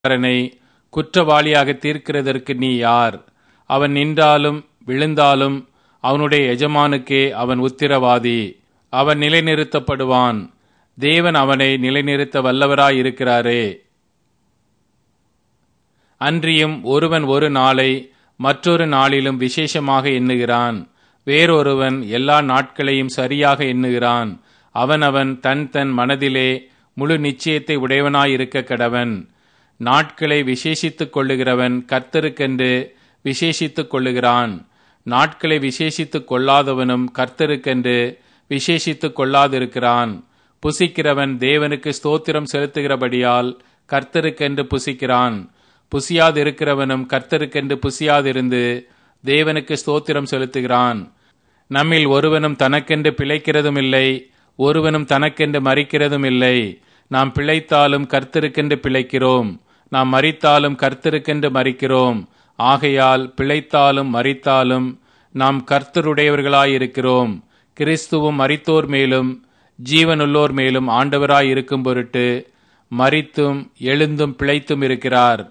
ஊழியக்காரனை குற்றவாளியாக தீர்க்கிறதற்கு நீ யார் அவன் நின்றாலும் விழுந்தாலும் அவனுடைய எஜமானுக்கே அவன் உத்திரவாதி அவன் நிலைநிறுத்தப்படுவான் தேவன் அவனை நிலைநிறுத்த வல்லவராய் இருக்கிறாரே அன்றியும் ஒருவன் ஒரு நாளை மற்றொரு நாளிலும் விசேஷமாக எண்ணுகிறான் வேறொருவன் எல்லா நாட்களையும் சரியாக எண்ணுகிறான் அவனவன் தன் தன் மனதிலே முழு நிச்சயத்தை உடையவனாயிருக்க கடவன் நாட்களை விசேஷித்துக் கொள்ளுகிறவன் கர்த்தருக்கென்று விசேஷித்துக் கொள்ளுகிறான் நாட்களை விசேஷித்துக் கொள்ளாதவனும் கர்த்தருக்கென்று விசேஷித்துக் கொள்ளாதிருக்கிறான் புசிக்கிறவன் தேவனுக்கு ஸ்தோத்திரம் செலுத்துகிறபடியால் கர்த்தருக்கென்று புசிக்கிறான் புசியாதிருக்கிறவனும் கர்த்தருக்கென்று புசியாதிருந்து தேவனுக்கு ஸ்தோத்திரம் செலுத்துகிறான் நம்மில் ஒருவனும் தனக்கென்று பிழைக்கிறதும் இல்லை ஒருவனும் தனக்கென்று மறிக்கிறதும் இல்லை நாம் பிழைத்தாலும் கர்த்தருக்கென்று பிழைக்கிறோம் நாம் மறித்தாலும் கர்த்தருக்கென்று மறிக்கிறோம் ஆகையால் பிழைத்தாலும் மறித்தாலும் நாம் கர்த்தருடையவர்களாயிருக்கிறோம் கிறிஸ்துவும் மரித்தோர் மேலும் ஜீவனுள்ளோர் மேலும் ஆண்டவராய் இருக்கும் பொருட்டு மரித்தும் எழுந்தும் பிழைத்தும் இருக்கிறார்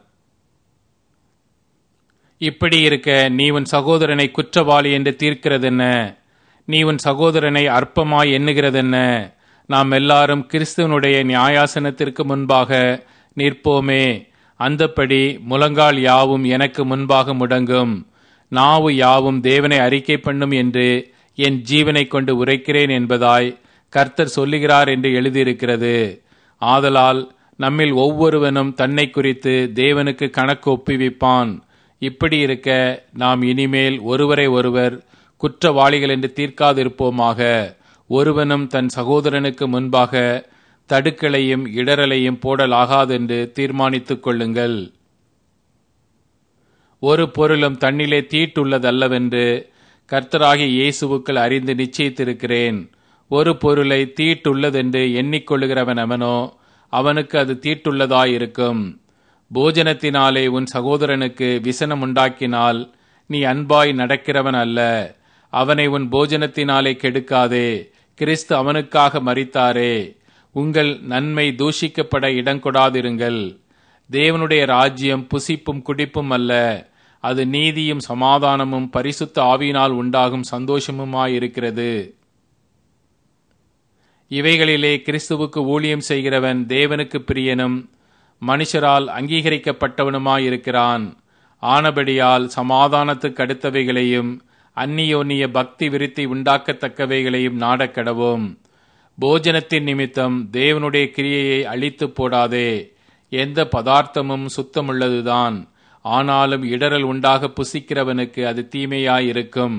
இப்படி இருக்க நீ உன் சகோதரனை குற்றவாளி என்று தீர்க்கிறதென்ன நீ உன் சகோதரனை அற்பமாய் எண்ணுகிறதென்ன நாம் எல்லாரும் கிறிஸ்துவனுடைய நியாயாசனத்திற்கு முன்பாக நிற்போமே அந்தப்படி முழங்கால் யாவும் எனக்கு முன்பாக முடங்கும் நாவு யாவும் தேவனை அறிக்கை பண்ணும் என்று என் ஜீவனை கொண்டு உரைக்கிறேன் என்பதாய் கர்த்தர் சொல்லுகிறார் என்று எழுதியிருக்கிறது ஆதலால் நம்மில் ஒவ்வொருவனும் தன்னை குறித்து தேவனுக்கு கணக்கு ஒப்புவிப்பான் இப்படி இருக்க நாம் இனிமேல் ஒருவரை ஒருவர் குற்றவாளிகள் என்று தீர்க்காதிருப்போமாக ஒருவனும் தன் சகோதரனுக்கு முன்பாக தடுக்கலையும் இடரலையும் போடலாகாதென்று தீர்மானித்துக் கொள்ளுங்கள் ஒரு பொருளும் தன்னிலே தீட்டுள்ளதல்லவென்று கர்த்தராகிய இயேசுவுக்கள் அறிந்து நிச்சயித்திருக்கிறேன் ஒரு பொருளை தீட்டுள்ளதென்று எண்ணிக்கொள்ளுகிறவன் அவனோ அவனுக்கு அது தீட்டுள்ளதாயிருக்கும் போஜனத்தினாலே உன் சகோதரனுக்கு விசனம் உண்டாக்கினால் நீ அன்பாய் நடக்கிறவன் அல்ல அவனை உன் போஜனத்தினாலே கெடுக்காதே கிறிஸ்து அவனுக்காக மறித்தாரே உங்கள் நன்மை தூஷிக்கப்பட இடங்கொடாதிருங்கள் தேவனுடைய ராஜ்யம் புசிப்பும் குடிப்பும் அல்ல அது நீதியும் சமாதானமும் பரிசுத்த ஆவியினால் உண்டாகும் சந்தோஷமுமாயிருக்கிறது இவைகளிலே கிறிஸ்துவுக்கு ஊழியம் செய்கிறவன் தேவனுக்கு பிரியனும் மனுஷரால் அங்கீகரிக்கப்பட்டவனுமாயிருக்கிறான் ஆனபடியால் சமாதானத்துக்கு அடுத்தவைகளையும் அந்நியோன்னிய பக்தி விருத்தி உண்டாக்கத்தக்கவைகளையும் நாடக்கடவும் போஜனத்தின் நிமித்தம் தேவனுடைய கிரியையை அழித்து போடாதே எந்த பதார்த்தமும் சுத்தமுள்ளதுதான் ஆனாலும் இடரல் உண்டாக புசிக்கிறவனுக்கு அது தீமையாயிருக்கும்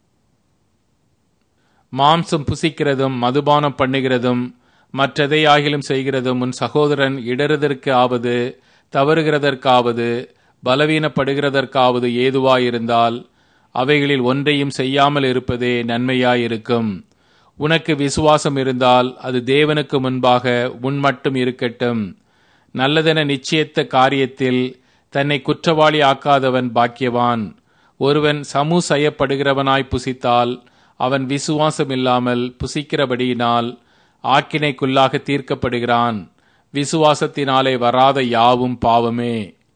மாம்சம் புசிக்கிறதும் மதுபானம் பண்ணுகிறதும் மற்றெதையாகிலும் செய்கிறதும் உன் சகோதரன் இடறுதற்கு ஆவது தவறுகிறதற்காவது பலவீனப்படுகிறதற்காவது ஏதுவாயிருந்தால் அவைகளில் ஒன்றையும் செய்யாமல் இருப்பதே நன்மையாயிருக்கும் உனக்கு விசுவாசம் இருந்தால் அது தேவனுக்கு முன்பாக உன் மட்டும் இருக்கட்டும் நல்லதென நிச்சயத்த காரியத்தில் தன்னை குற்றவாளி ஆக்காதவன் பாக்கியவான் ஒருவன் சமூ செய்யப்படுகிறவனாய் புசித்தால் அவன் விசுவாசம் இல்லாமல் புசிக்கிறபடியினால் ஆக்கினைக்குள்ளாக தீர்க்கப்படுகிறான் விசுவாசத்தினாலே வராத யாவும் பாவமே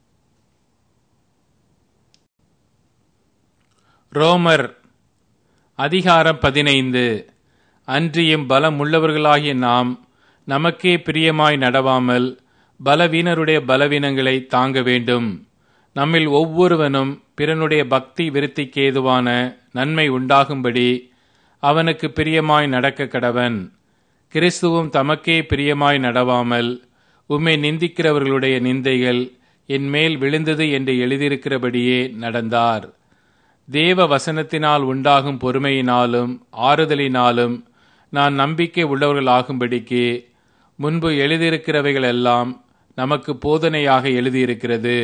ரோமர் அதிகாரம் பதினைந்து அன்றியும் பலம் உள்ளவர்களாகிய நாம் நமக்கே பிரியமாய் நடவாமல் பலவீனருடைய பலவீனங்களை தாங்க வேண்டும் நம்மில் ஒவ்வொருவனும் பிறனுடைய பக்தி விருத்திக்கு ஏதுவான நன்மை உண்டாகும்படி அவனுக்கு பிரியமாய் நடக்க கடவன் கிறிஸ்துவும் தமக்கே பிரியமாய் நடவாமல் உம்மை நிந்திக்கிறவர்களுடைய நிந்தைகள் என் மேல் விழுந்தது என்று எழுதியிருக்கிறபடியே நடந்தார் தேவ வசனத்தினால் உண்டாகும் பொறுமையினாலும் ஆறுதலினாலும் நான் நம்பிக்கை உள்ளவர்களாகும்படிக்கு முன்பு எழுதியிருக்கிறவைகள் எல்லாம் நமக்கு போதனையாக எழுதியிருக்கிறது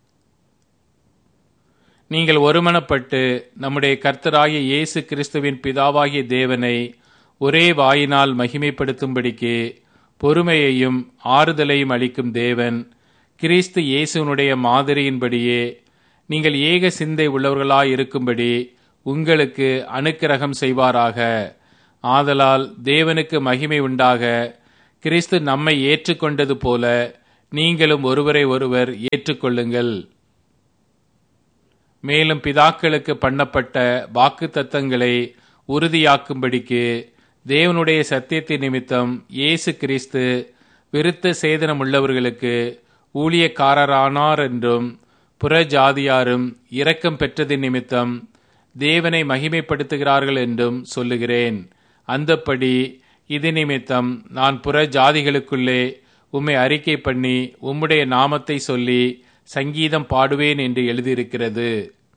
நீங்கள் ஒருமனப்பட்டு நம்முடைய கர்த்தராகிய இயேசு கிறிஸ்துவின் பிதாவாகிய தேவனை ஒரே வாயினால் மகிமைப்படுத்தும்படிக்கு பொறுமையையும் ஆறுதலையும் அளிக்கும் தேவன் கிறிஸ்து இயேசுனுடைய மாதிரியின்படியே நீங்கள் ஏக சிந்தை உள்ளவர்களாயிருக்கும்படி உங்களுக்கு அனுக்கிரகம் செய்வாராக ஆதலால் தேவனுக்கு மகிமை உண்டாக கிறிஸ்து நம்மை ஏற்றுக்கொண்டது போல நீங்களும் ஒருவரை ஒருவர் ஏற்றுக்கொள்ளுங்கள் மேலும் பிதாக்களுக்கு பண்ணப்பட்ட வாக்கு தத்தங்களை உறுதியாக்கும்படிக்கு தேவனுடைய சத்தியத்தின் நிமித்தம் இயேசு கிறிஸ்து விருத்த சேதனம் உள்ளவர்களுக்கு ஊழியக்காரரானார் என்றும் புற ஜாதியாரும் இரக்கம் பெற்றதின் நிமித்தம் தேவனை மகிமைப்படுத்துகிறார்கள் என்றும் சொல்லுகிறேன் அந்தப்படி இது நிமித்தம் நான் புற ஜாதிகளுக்குள்ளே உம்மை அறிக்கை பண்ணி உம்முடைய நாமத்தை சொல்லி சங்கீதம் பாடுவேன் என்று எழுதியிருக்கிறது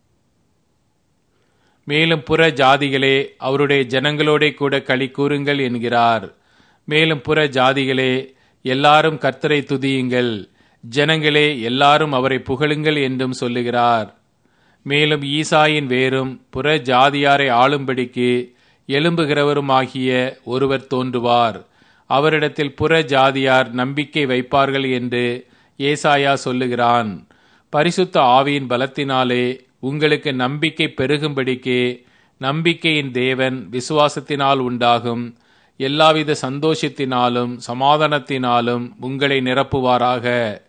மேலும் புற ஜாதிகளே அவருடைய ஜனங்களோட கூட களி கூறுங்கள் என்கிறார் மேலும் புற ஜாதிகளே எல்லாரும் கர்த்தரை துதியுங்கள் ஜனங்களே எல்லாரும் அவரை புகழுங்கள் என்றும் சொல்லுகிறார் மேலும் ஈசாயின் வேரும் புற ஜாதியாரை ஆளும்படிக்கு எழும்புகிறவருமாகிய ஒருவர் தோன்றுவார் அவரிடத்தில் புற ஜாதியார் நம்பிக்கை வைப்பார்கள் என்று ஏசாயா சொல்லுகிறான் பரிசுத்த ஆவியின் பலத்தினாலே உங்களுக்கு நம்பிக்கை பெருகும்படிக்கு நம்பிக்கையின் தேவன் விசுவாசத்தினால் உண்டாகும் எல்லாவித சந்தோஷத்தினாலும் சமாதானத்தினாலும் உங்களை நிரப்புவாராக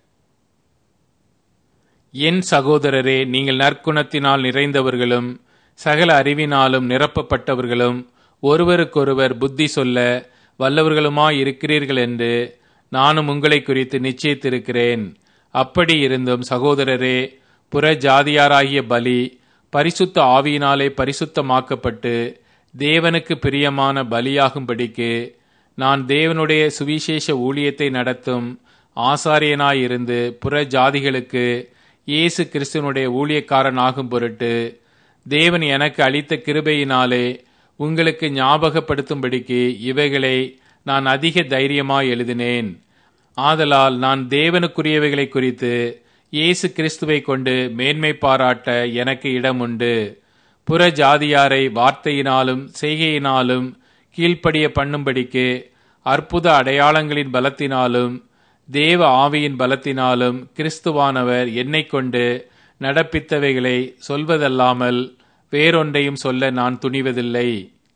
என் சகோதரரே நீங்கள் நற்குணத்தினால் நிறைந்தவர்களும் சகல அறிவினாலும் நிரப்பப்பட்டவர்களும் ஒருவருக்கொருவர் புத்தி சொல்ல வல்லவர்களுமாய் இருக்கிறீர்கள் என்று நானும் உங்களை குறித்து நிச்சயித்திருக்கிறேன் அப்படி இருந்தும் சகோதரரே புற ஜாதியாராகிய பலி பரிசுத்த ஆவியினாலே பரிசுத்தமாக்கப்பட்டு தேவனுக்கு பிரியமான பலியாகும்படிக்கு நான் தேவனுடைய சுவிசேஷ ஊழியத்தை நடத்தும் ஆசாரியனாயிருந்து புற ஜாதிகளுக்கு இயேசு கிறிஸ்துவனுடைய ஊழியக்காரன் ஆகும் பொருட்டு தேவன் எனக்கு அளித்த கிருபையினாலே உங்களுக்கு ஞாபகப்படுத்தும்படிக்கு இவைகளை நான் அதிக தைரியமாய் எழுதினேன் ஆதலால் நான் தேவனுக்குரியவைகளை குறித்து இயேசு கிறிஸ்துவை கொண்டு மேன்மை பாராட்ட எனக்கு இடம் உண்டு புற ஜாதியாரை வார்த்தையினாலும் செய்கையினாலும் கீழ்ப்படிய பண்ணும்படிக்கு அற்புத அடையாளங்களின் பலத்தினாலும் தேவ ஆவியின் பலத்தினாலும் கிறிஸ்துவானவர் என்னை கொண்டு நடப்பித்தவைகளை சொல்வதல்லாமல் வேறொன்றையும் சொல்ல நான் துணிவதில்லை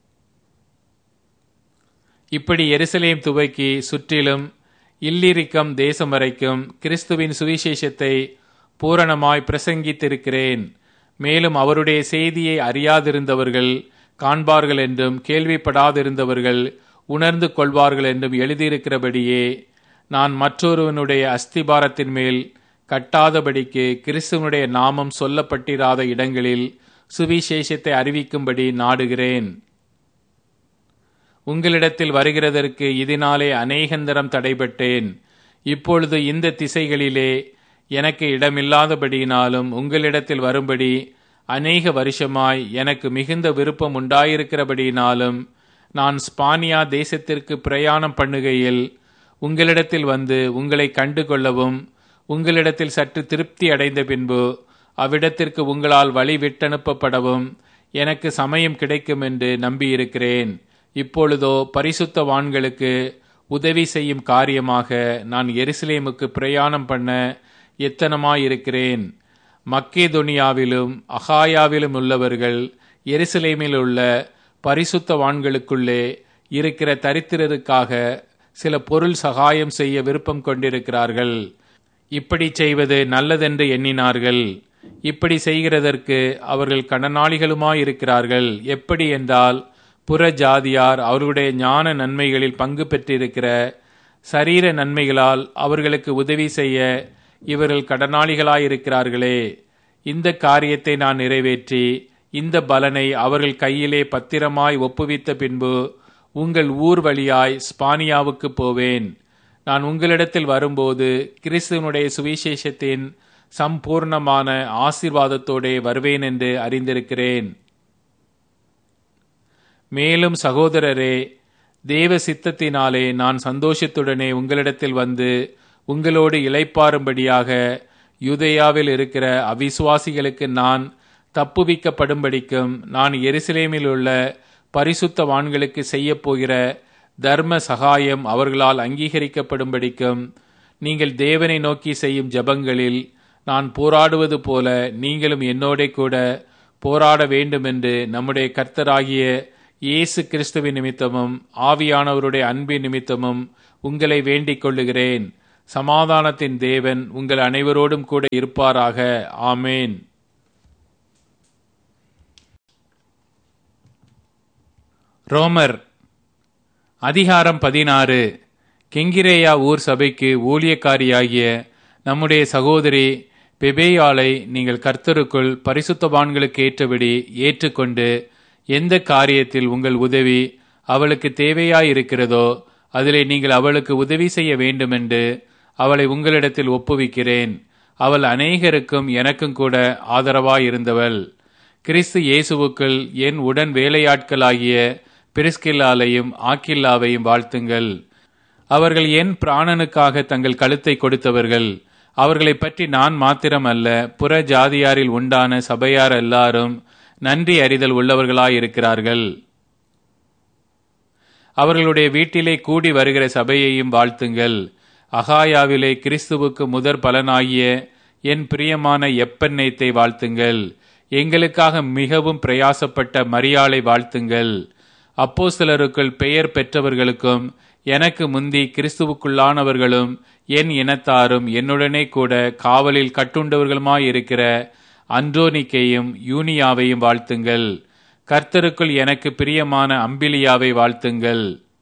இப்படி எருசலேம் துவக்கி சுற்றிலும் இல்லிரிக்கம் தேசம் வரைக்கும் கிறிஸ்துவின் சுவிசேஷத்தை பூரணமாய் பிரசங்கித்திருக்கிறேன் மேலும் அவருடைய செய்தியை அறியாதிருந்தவர்கள் காண்பார்கள் என்றும் கேள்விப்படாதிருந்தவர்கள் உணர்ந்து கொள்வார்கள் என்றும் எழுதியிருக்கிறபடியே நான் மற்றொருவனுடைய அஸ்திபாரத்தின் மேல் கட்டாதபடிக்கு கிறிஸ்துவனுடைய நாமம் சொல்லப்பட்டிராத இடங்களில் சுவிசேஷத்தை அறிவிக்கும்படி நாடுகிறேன் உங்களிடத்தில் வருகிறதற்கு இதனாலே அநேகந்தரம் தடைபட்டேன் இப்பொழுது இந்த திசைகளிலே எனக்கு இடமில்லாதபடியினாலும் உங்களிடத்தில் வரும்படி அநேக வருஷமாய் எனக்கு மிகுந்த விருப்பம் உண்டாயிருக்கிறபடியினாலும் நான் ஸ்பானியா தேசத்திற்கு பிரயாணம் பண்ணுகையில் உங்களிடத்தில் வந்து உங்களை கண்டு கொள்ளவும் உங்களிடத்தில் சற்று திருப்தி அடைந்த பின்பு அவ்விடத்திற்கு உங்களால் வழி விட்டனுப்பப்படவும் எனக்கு சமயம் கிடைக்கும் என்று நம்பியிருக்கிறேன் இப்பொழுதோ பரிசுத்தவான்களுக்கு உதவி செய்யும் காரியமாக நான் எருசலேமுக்கு பிரயாணம் பண்ண எத்தனமாயிருக்கிறேன் மக்கேதொனியாவிலும் அகாயாவிலும் உள்ளவர்கள் எருசலேமில் உள்ள பரிசுத்தவான்களுக்குள்ளே இருக்கிற தரித்திரருக்காக சில பொருள் சகாயம் செய்ய விருப்பம் கொண்டிருக்கிறார்கள் இப்படி செய்வது நல்லதென்று எண்ணினார்கள் இப்படி செய்கிறதற்கு அவர்கள் கடனாளிகளுமாயிருக்கிறார்கள் எப்படி என்றால் புற ஜாதியார் அவர்களுடைய ஞான நன்மைகளில் பங்கு பெற்றிருக்கிற சரீர நன்மைகளால் அவர்களுக்கு உதவி செய்ய இவர்கள் கடனாளிகளாயிருக்கிறார்களே இந்த காரியத்தை நான் நிறைவேற்றி இந்த பலனை அவர்கள் கையிலே பத்திரமாய் ஒப்புவித்த பின்பு உங்கள் ஊர் வழியாய் ஸ்பானியாவுக்கு போவேன் நான் உங்களிடத்தில் வரும்போது கிறிஸ்துவனுடைய சுவிசேஷத்தின் சம்பூர்ணமான ஆசீர்வாதத்தோடே வருவேன் என்று அறிந்திருக்கிறேன் மேலும் சகோதரரே தேவ சித்தத்தினாலே நான் சந்தோஷத்துடனே உங்களிடத்தில் வந்து உங்களோடு இளைப்பாறும்படியாக யூதேயாவில் இருக்கிற அவிசுவாசிகளுக்கு நான் தப்புவிக்கப்படும்படிக்கும் நான் எருசலேமில் உள்ள பரிசுத்தவான்களுக்கு செய்யப்போகிற தர்ம சகாயம் அவர்களால் அங்கீகரிக்கப்படும்படிக்கும் நீங்கள் தேவனை நோக்கி செய்யும் ஜபங்களில் நான் போராடுவது போல நீங்களும் என்னோட கூட போராட வேண்டுமென்று நம்முடைய கர்த்தராகிய இயேசு கிறிஸ்துவின் நிமித்தமும் ஆவியானவருடைய அன்பின் நிமித்தமும் உங்களை வேண்டிக் கொள்ளுகிறேன் சமாதானத்தின் தேவன் உங்கள் அனைவரோடும் கூட இருப்பாராக ஆமேன் ரோமர் அதிகாரம் பதினாறு கெங்கிரேயா ஊர் சபைக்கு ஊழியக்காரியாகிய நம்முடைய சகோதரி பெபேயாளை நீங்கள் கர்த்தருக்குள் பரிசுத்தவான்களுக்கு ஏற்றபடி ஏற்றுக்கொண்டு எந்த காரியத்தில் உங்கள் உதவி அவளுக்கு தேவையாயிருக்கிறதோ அதிலே நீங்கள் அவளுக்கு உதவி செய்ய வேண்டுமென்று அவளை உங்களிடத்தில் ஒப்புவிக்கிறேன் அவள் அநேகருக்கும் எனக்கும் கூட ஆதரவாயிருந்தவள் கிறிஸ்து இயேசுவுக்குள் என் உடன் வேலையாட்களாகிய பிரிஸ்கில்லாலையும் ஆக்கில்லாவையும் வாழ்த்துங்கள் அவர்கள் என் பிராணனுக்காக தங்கள் கழுத்தை கொடுத்தவர்கள் அவர்களை பற்றி நான் மாத்திரமல்ல புற ஜாதியாரில் உண்டான சபையார் எல்லாரும் நன்றி அறிதல் உள்ளவர்களாயிருக்கிறார்கள் அவர்களுடைய வீட்டிலே கூடி வருகிற சபையையும் வாழ்த்துங்கள் அகாயாவிலே கிறிஸ்துவுக்கு முதற் பலனாகிய என் பிரியமான எப்பெண்ணெய்த்தை வாழ்த்துங்கள் எங்களுக்காக மிகவும் பிரயாசப்பட்ட மரியாளை வாழ்த்துங்கள் அப்போ சிலருக்குள் பெயர் பெற்றவர்களுக்கும் எனக்கு முந்தி கிறிஸ்துவுக்குள்ளானவர்களும் என் இனத்தாரும் என்னுடனே கூட காவலில் கட்டுண்டவர்களுமாயிருக்கிற அன்றோனிக்கையும் யூனியாவையும் வாழ்த்துங்கள் கர்த்தருக்குள் எனக்கு பிரியமான அம்பிலியாவை வாழ்த்துங்கள்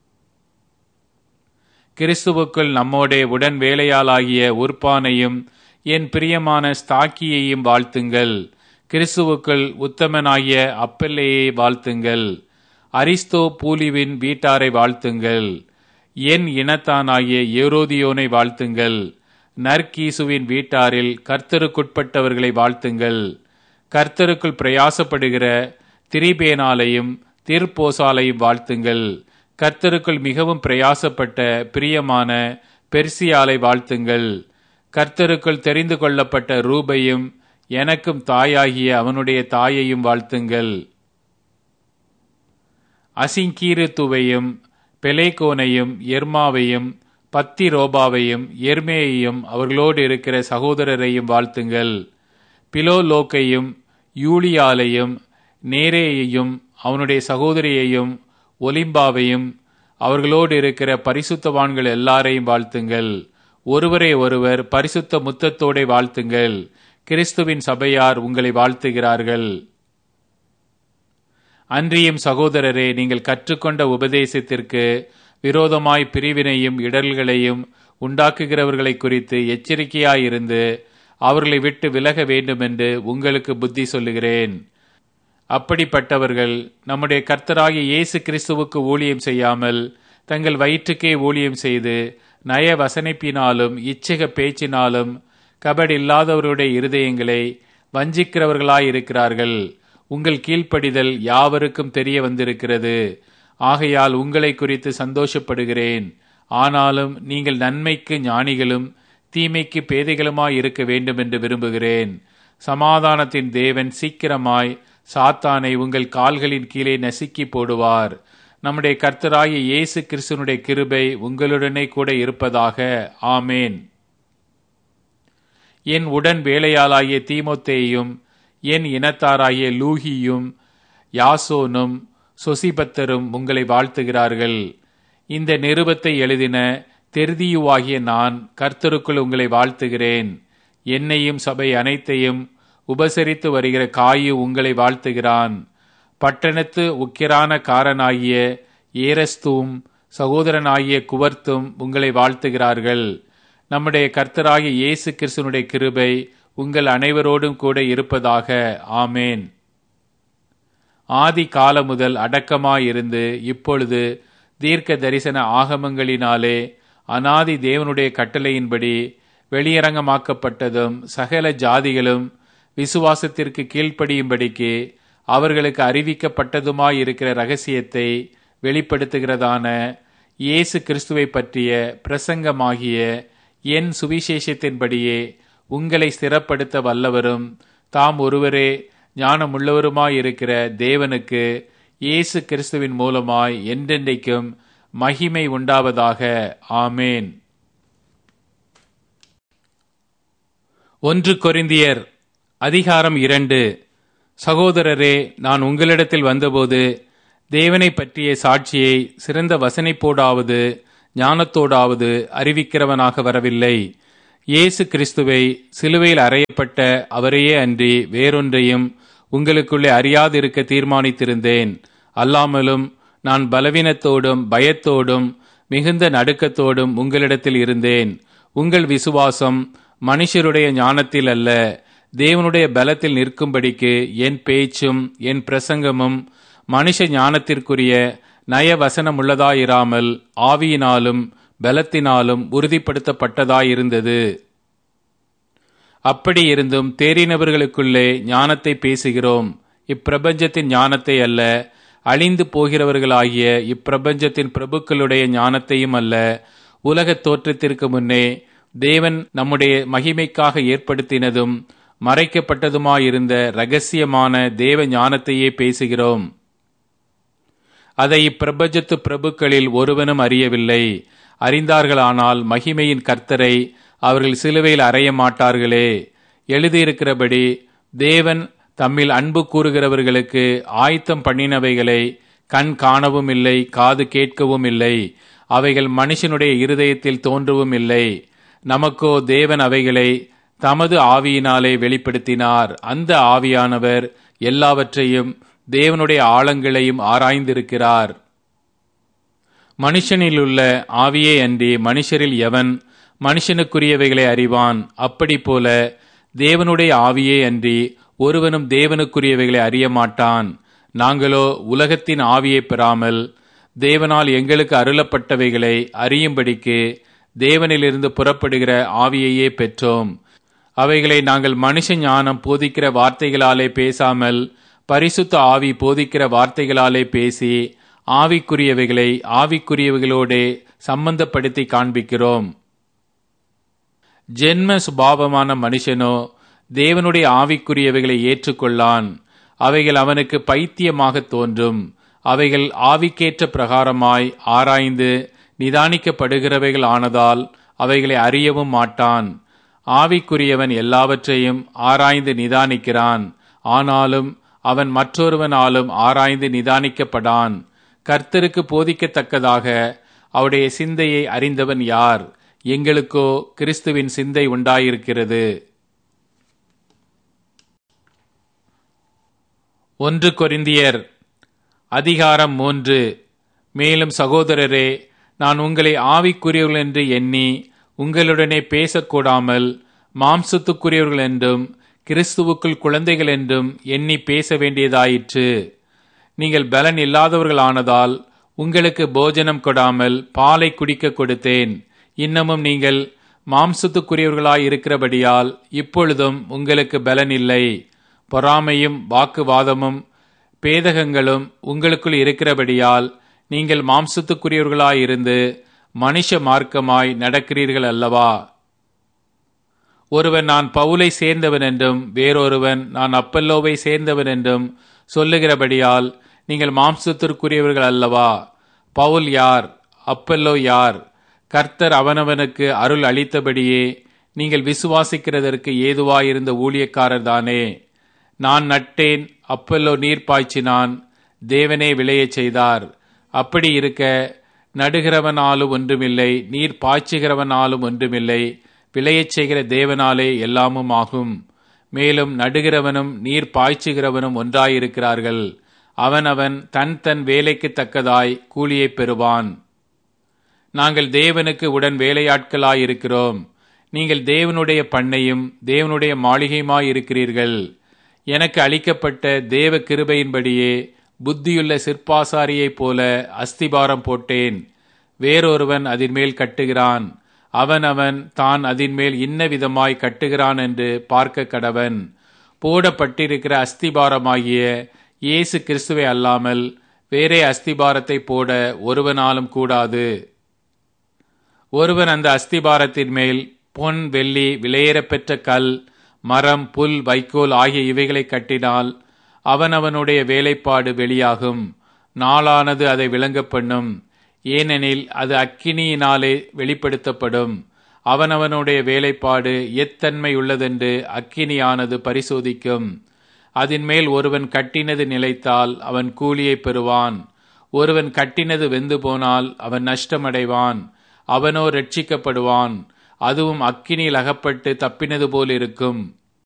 கிறிஸ்துவுக்குள் நம்மோடே உடன் வேலையாளாகிய உர்பானையும் என் பிரியமான ஸ்தாக்கியையும் வாழ்த்துங்கள் கிறிஸ்துவுக்குள் உத்தமனாகிய அப்பல்லையை வாழ்த்துங்கள் அரிஸ்தோ பூலிவின் வீட்டாரை வாழ்த்துங்கள் என் இனத்தானாகிய ஏரோதியோனை வாழ்த்துங்கள் நற்கீசுவின் வீட்டாரில் கர்த்தருக்குட்பட்டவர்களை வாழ்த்துங்கள் கர்த்தருக்குள் பிரயாசப்படுகிற திரிபேனாலையும் திர்போசாலையும் வாழ்த்துங்கள் கர்த்தருக்குள் மிகவும் பிரயாசப்பட்ட பிரியமான பெர்சியாலை வாழ்த்துங்கள் கர்த்தருக்குள் தெரிந்து கொள்ளப்பட்ட ரூபையும் எனக்கும் தாயாகிய அவனுடைய தாயையும் வாழ்த்துங்கள் அசிங்கீருத்துவையும் பெலேகோனையும் எர்மாவையும் பத்தி ரோபாவையும் எர்மேயையும் அவர்களோடு இருக்கிற சகோதரரையும் வாழ்த்துங்கள் பிலோலோக்கையும் யூலியாலையும் நேரேயையும் அவனுடைய சகோதரியையும் ஒலிம்பாவையும் அவர்களோடு இருக்கிற பரிசுத்தவான்கள் எல்லாரையும் வாழ்த்துங்கள் ஒருவரை ஒருவர் பரிசுத்த முத்தத்தோടെ வாழ்த்துங்கள் கிறிஸ்துவின் சபையார் உங்களை வாழ்த்துகிறார்கள் அன்றியும் சகோதரரே நீங்கள் கற்றுக்கொண்ட உபதேசத்திற்கு விரோதமாய் பிரிவினையும் இடர்களையும் உண்டாக்குகிறவர்களை குறித்து எச்சரிக்கையாயிருந்து அவர்களை விட்டு விலக வேண்டுமென்று உங்களுக்கு புத்தி சொல்லுகிறேன் அப்படிப்பட்டவர்கள் நம்முடைய கர்த்தராகிய இயேசு கிறிஸ்துவுக்கு ஊழியம் செய்யாமல் தங்கள் வயிற்றுக்கே ஊழியம் செய்து நய வசனிப்பினாலும் இச்சக பேச்சினாலும் கபடி இல்லாதவருடைய இருதயங்களை வஞ்சிக்கிறவர்களாயிருக்கிறார்கள் உங்கள் கீழ்ப்படிதல் யாவருக்கும் தெரிய வந்திருக்கிறது ஆகையால் உங்களை குறித்து சந்தோஷப்படுகிறேன் ஆனாலும் நீங்கள் நன்மைக்கு ஞானிகளும் தீமைக்கு பேதைகளுமாய் இருக்க வேண்டும் என்று விரும்புகிறேன் சமாதானத்தின் தேவன் சீக்கிரமாய் சாத்தானை உங்கள் கால்களின் கீழே நசுக்கி போடுவார் நம்முடைய கர்த்தராகிய இயேசு கிறிஸ்துனுடைய கிருபை உங்களுடனே கூட இருப்பதாக ஆமேன் என் உடன் வேலையாளாகிய தீமோத்தேயும் என் இனத்தாராகிய லூகியும் யாசோனும் சொசிபத்தரும் உங்களை வாழ்த்துகிறார்கள் இந்த நிருபத்தை எழுதின தெர்தியுவாகிய நான் கர்த்தருக்குள் உங்களை வாழ்த்துகிறேன் என்னையும் சபை அனைத்தையும் உபசரித்து வருகிற காயு உங்களை வாழ்த்துகிறான் பட்டணத்து உக்கிரான காரனாகிய ஏரஸ்தும் சகோதரனாகிய குவர்த்தும் உங்களை வாழ்த்துகிறார்கள் நம்முடைய கர்த்தராகிய இயேசு கிறிஸ்துனுடைய கிருபை உங்கள் அனைவரோடும் கூட இருப்பதாக ஆமேன் ஆதி காலம் முதல் அடக்கமாயிருந்து இப்பொழுது தீர்க்க தரிசன ஆகமங்களினாலே அனாதி தேவனுடைய கட்டளையின்படி வெளியரங்கமாக்கப்பட்டதும் சகல ஜாதிகளும் விசுவாசத்திற்கு கீழ்ப்படியும்படிக்கு அவர்களுக்கு அறிவிக்கப்பட்டதுமாயிருக்கிற ரகசியத்தை வெளிப்படுத்துகிறதான இயேசு கிறிஸ்துவை பற்றிய பிரசங்கமாகிய என் சுவிசேஷத்தின்படியே உங்களை ஸ்திரப்படுத்த வல்லவரும் தாம் ஒருவரே ஞானமுள்ளவருமாயிருக்கிற தேவனுக்கு இயேசு கிறிஸ்துவின் மூலமாய் என்றென்றைக்கும் மகிமை உண்டாவதாக ஆமேன் ஒன்று கொரிந்தியர் அதிகாரம் இரண்டு சகோதரரே நான் உங்களிடத்தில் வந்தபோது தேவனை பற்றிய சாட்சியை சிறந்த வசனைப்போடாவது ஞானத்தோடாவது அறிவிக்கிறவனாக வரவில்லை இயேசு கிறிஸ்துவை சிலுவையில் அறையப்பட்ட அவரையே அன்றி வேறொன்றையும் உங்களுக்குள்ளே அறியாதிருக்க தீர்மானித்திருந்தேன் அல்லாமலும் நான் பலவீனத்தோடும் பயத்தோடும் மிகுந்த நடுக்கத்தோடும் உங்களிடத்தில் இருந்தேன் உங்கள் விசுவாசம் மனுஷருடைய ஞானத்தில் அல்ல தேவனுடைய பலத்தில் நிற்கும்படிக்கு என் பேச்சும் என் பிரசங்கமும் மனுஷ ஞானத்திற்குரிய நயவசனமுள்ளதாயிராமல் ஆவியினாலும் பலத்தினாலும் உறுதிப்படுத்தப்பட்டதாயிருந்தது அப்படி இருந்தும் தேறினவர்களுக்குள்ளே ஞானத்தை பேசுகிறோம் இப்பிரபஞ்சத்தின் ஞானத்தை அல்ல அழிந்து போகிறவர்களாகிய இப்பிரபஞ்சத்தின் பிரபுக்களுடைய ஞானத்தையும் அல்ல உலகத் தோற்றத்திற்கு முன்னே தேவன் நம்முடைய மகிமைக்காக ஏற்படுத்தினதும் மறைக்கப்பட்டதுமாயிருந்த ரகசியமான தேவ ஞானத்தையே பேசுகிறோம் அதை இப்பிரபஞ்சத்து பிரபுக்களில் ஒருவனும் அறியவில்லை அறிந்தார்களானால் மகிமையின் கர்த்தரை அவர்கள் சிலுவையில் அறைய மாட்டார்களே எழுதியிருக்கிறபடி தேவன் தம்மில் அன்பு கூறுகிறவர்களுக்கு ஆயத்தம் பண்ணினவைகளை கண் காணவும் இல்லை காது கேட்கவும் இல்லை அவைகள் மனுஷனுடைய இருதயத்தில் தோன்றவும் இல்லை நமக்கோ தேவன் அவைகளை தமது ஆவியினாலே வெளிப்படுத்தினார் அந்த ஆவியானவர் எல்லாவற்றையும் தேவனுடைய ஆழங்களையும் ஆராய்ந்திருக்கிறார் மனுஷனிலுள்ள ஆவியே அன்றி மனுஷரில் எவன் மனுஷனுக்குரியவைகளை அறிவான் அப்படி போல தேவனுடைய ஆவியே அன்றி ஒருவனும் தேவனுக்குரியவைகளை அறிய மாட்டான் நாங்களோ உலகத்தின் ஆவியை பெறாமல் தேவனால் எங்களுக்கு அருளப்பட்டவைகளை அறியும்படிக்கு தேவனிலிருந்து புறப்படுகிற ஆவியையே பெற்றோம் அவைகளை நாங்கள் மனுஷ ஞானம் போதிக்கிற வார்த்தைகளாலே பேசாமல் பரிசுத்த ஆவி போதிக்கிற வார்த்தைகளாலே பேசி ஆவிக்குரியவைகளை ஆவிக்குரியவைகளோடே சம்பந்தப்படுத்தி காண்பிக்கிறோம் ஜென்ம சுபாவமான மனுஷனோ தேவனுடைய ஆவிக்குரியவைகளை ஏற்றுக்கொள்ளான் அவைகள் அவனுக்கு பைத்தியமாக தோன்றும் அவைகள் ஆவிக்கேற்ற பிரகாரமாய் ஆராய்ந்து நிதானிக்கப்படுகிறவைகள் ஆனதால் அவைகளை அறியவும் மாட்டான் ஆவிக்குரியவன் எல்லாவற்றையும் ஆராய்ந்து நிதானிக்கிறான் ஆனாலும் அவன் மற்றொருவனாலும் ஆராய்ந்து நிதானிக்கப்படான் கர்த்தருக்கு போதிக்கத்தக்கதாக அவருடைய சிந்தையை அறிந்தவன் யார் எங்களுக்கோ கிறிஸ்துவின் சிந்தை உண்டாயிருக்கிறது ஒன்று கொரிந்தியர் அதிகாரம் மூன்று மேலும் சகோதரரே நான் உங்களை ஆவிக்குரியவர்கள் என்று எண்ணி உங்களுடனே பேசக்கூடாமல் மாம்சத்துக்குரியவர்கள் என்றும் கிறிஸ்துவுக்குள் குழந்தைகள் என்றும் எண்ணி பேச வேண்டியதாயிற்று நீங்கள் பலன் இல்லாதவர்களானதால் உங்களுக்கு போஜனம் கொடாமல் பாலை குடிக்க கொடுத்தேன் இன்னமும் நீங்கள் மாம்சத்துக்குரியவர்களாய் இருக்கிறபடியால் இப்பொழுதும் உங்களுக்கு பலன் இல்லை பொறாமையும் வாக்குவாதமும் பேதகங்களும் உங்களுக்குள் இருக்கிறபடியால் நீங்கள் மாம்சத்துக்குரியவர்களாயிருந்து மனுஷ மார்க்கமாய் நடக்கிறீர்கள் அல்லவா ஒருவன் நான் பவுலை சேர்ந்தவன் என்றும் வேறொருவன் நான் அப்பல்லோவை சேர்ந்தவன் என்றும் சொல்லுகிறபடியால் நீங்கள் மாம்சத்திற்குரியவர்கள் அல்லவா பவுல் யார் அப்பல்லோ யார் கர்த்தர் அவனவனுக்கு அருள் அளித்தபடியே நீங்கள் விசுவாசிக்கிறதற்கு ஏதுவாயிருந்த ஊழியக்காரர் தானே நான் நட்டேன் அப்பல்லோ நீர் பாய்ச்சினான் தேவனே விளையச் செய்தார் அப்படி இருக்க நடுகிறவனாலும் ஒன்றுமில்லை நீர் பாய்ச்சுகிறவனாலும் ஒன்றுமில்லை விளையச் செய்கிற தேவனாலே எல்லாமும் ஆகும் மேலும் நடுகிறவனும் நீர் பாய்ச்சுகிறவனும் ஒன்றாயிருக்கிறார்கள் அவனவன் தன் தன் வேலைக்கு தக்கதாய் கூலியைப் பெறுவான் நாங்கள் தேவனுக்கு உடன் வேலையாட்களாயிருக்கிறோம் நீங்கள் தேவனுடைய பண்ணையும் தேவனுடைய மாளிகையுமாயிருக்கிறீர்கள் எனக்கு அளிக்கப்பட்ட தேவ கிருபையின்படியே புத்தியுள்ள சிற்பாசாரியைப் போல அஸ்திபாரம் போட்டேன் வேறொருவன் அதின் மேல் கட்டுகிறான் அவன் அவன் தான் அதின் மேல் இன்ன விதமாய் கட்டுகிறான் என்று பார்க்க கடவன் போடப்பட்டிருக்கிற அஸ்திபாரமாகிய இயேசு கிறிஸ்துவை அல்லாமல் வேறே அஸ்திபாரத்தை போட ஒருவனாலும் கூடாது ஒருவன் அந்த அஸ்திபாரத்தின் மேல் பொன் வெள்ளி விலையேறப்பெற்ற கல் மரம் புல் வைக்கோல் ஆகிய இவைகளை கட்டினால் அவனவனுடைய வேலைப்பாடு வெளியாகும் நாளானது அதை விளங்க பண்ணும் ஏனெனில் அது அக்கினியினாலே வெளிப்படுத்தப்படும் அவனவனுடைய வேலைப்பாடு எத்தன்மை உள்ளதென்று அக்கினியானது பரிசோதிக்கும் அதன் மேல் ஒருவன் கட்டினது நிலைத்தால் அவன் கூலியை பெறுவான் ஒருவன் கட்டினது வெந்து போனால் அவன் நஷ்டமடைவான் அவனோ ரட்சிக்கப்படுவான் அதுவும் அக்கினியில் அகப்பட்டு தப்பினது போல் இருக்கும்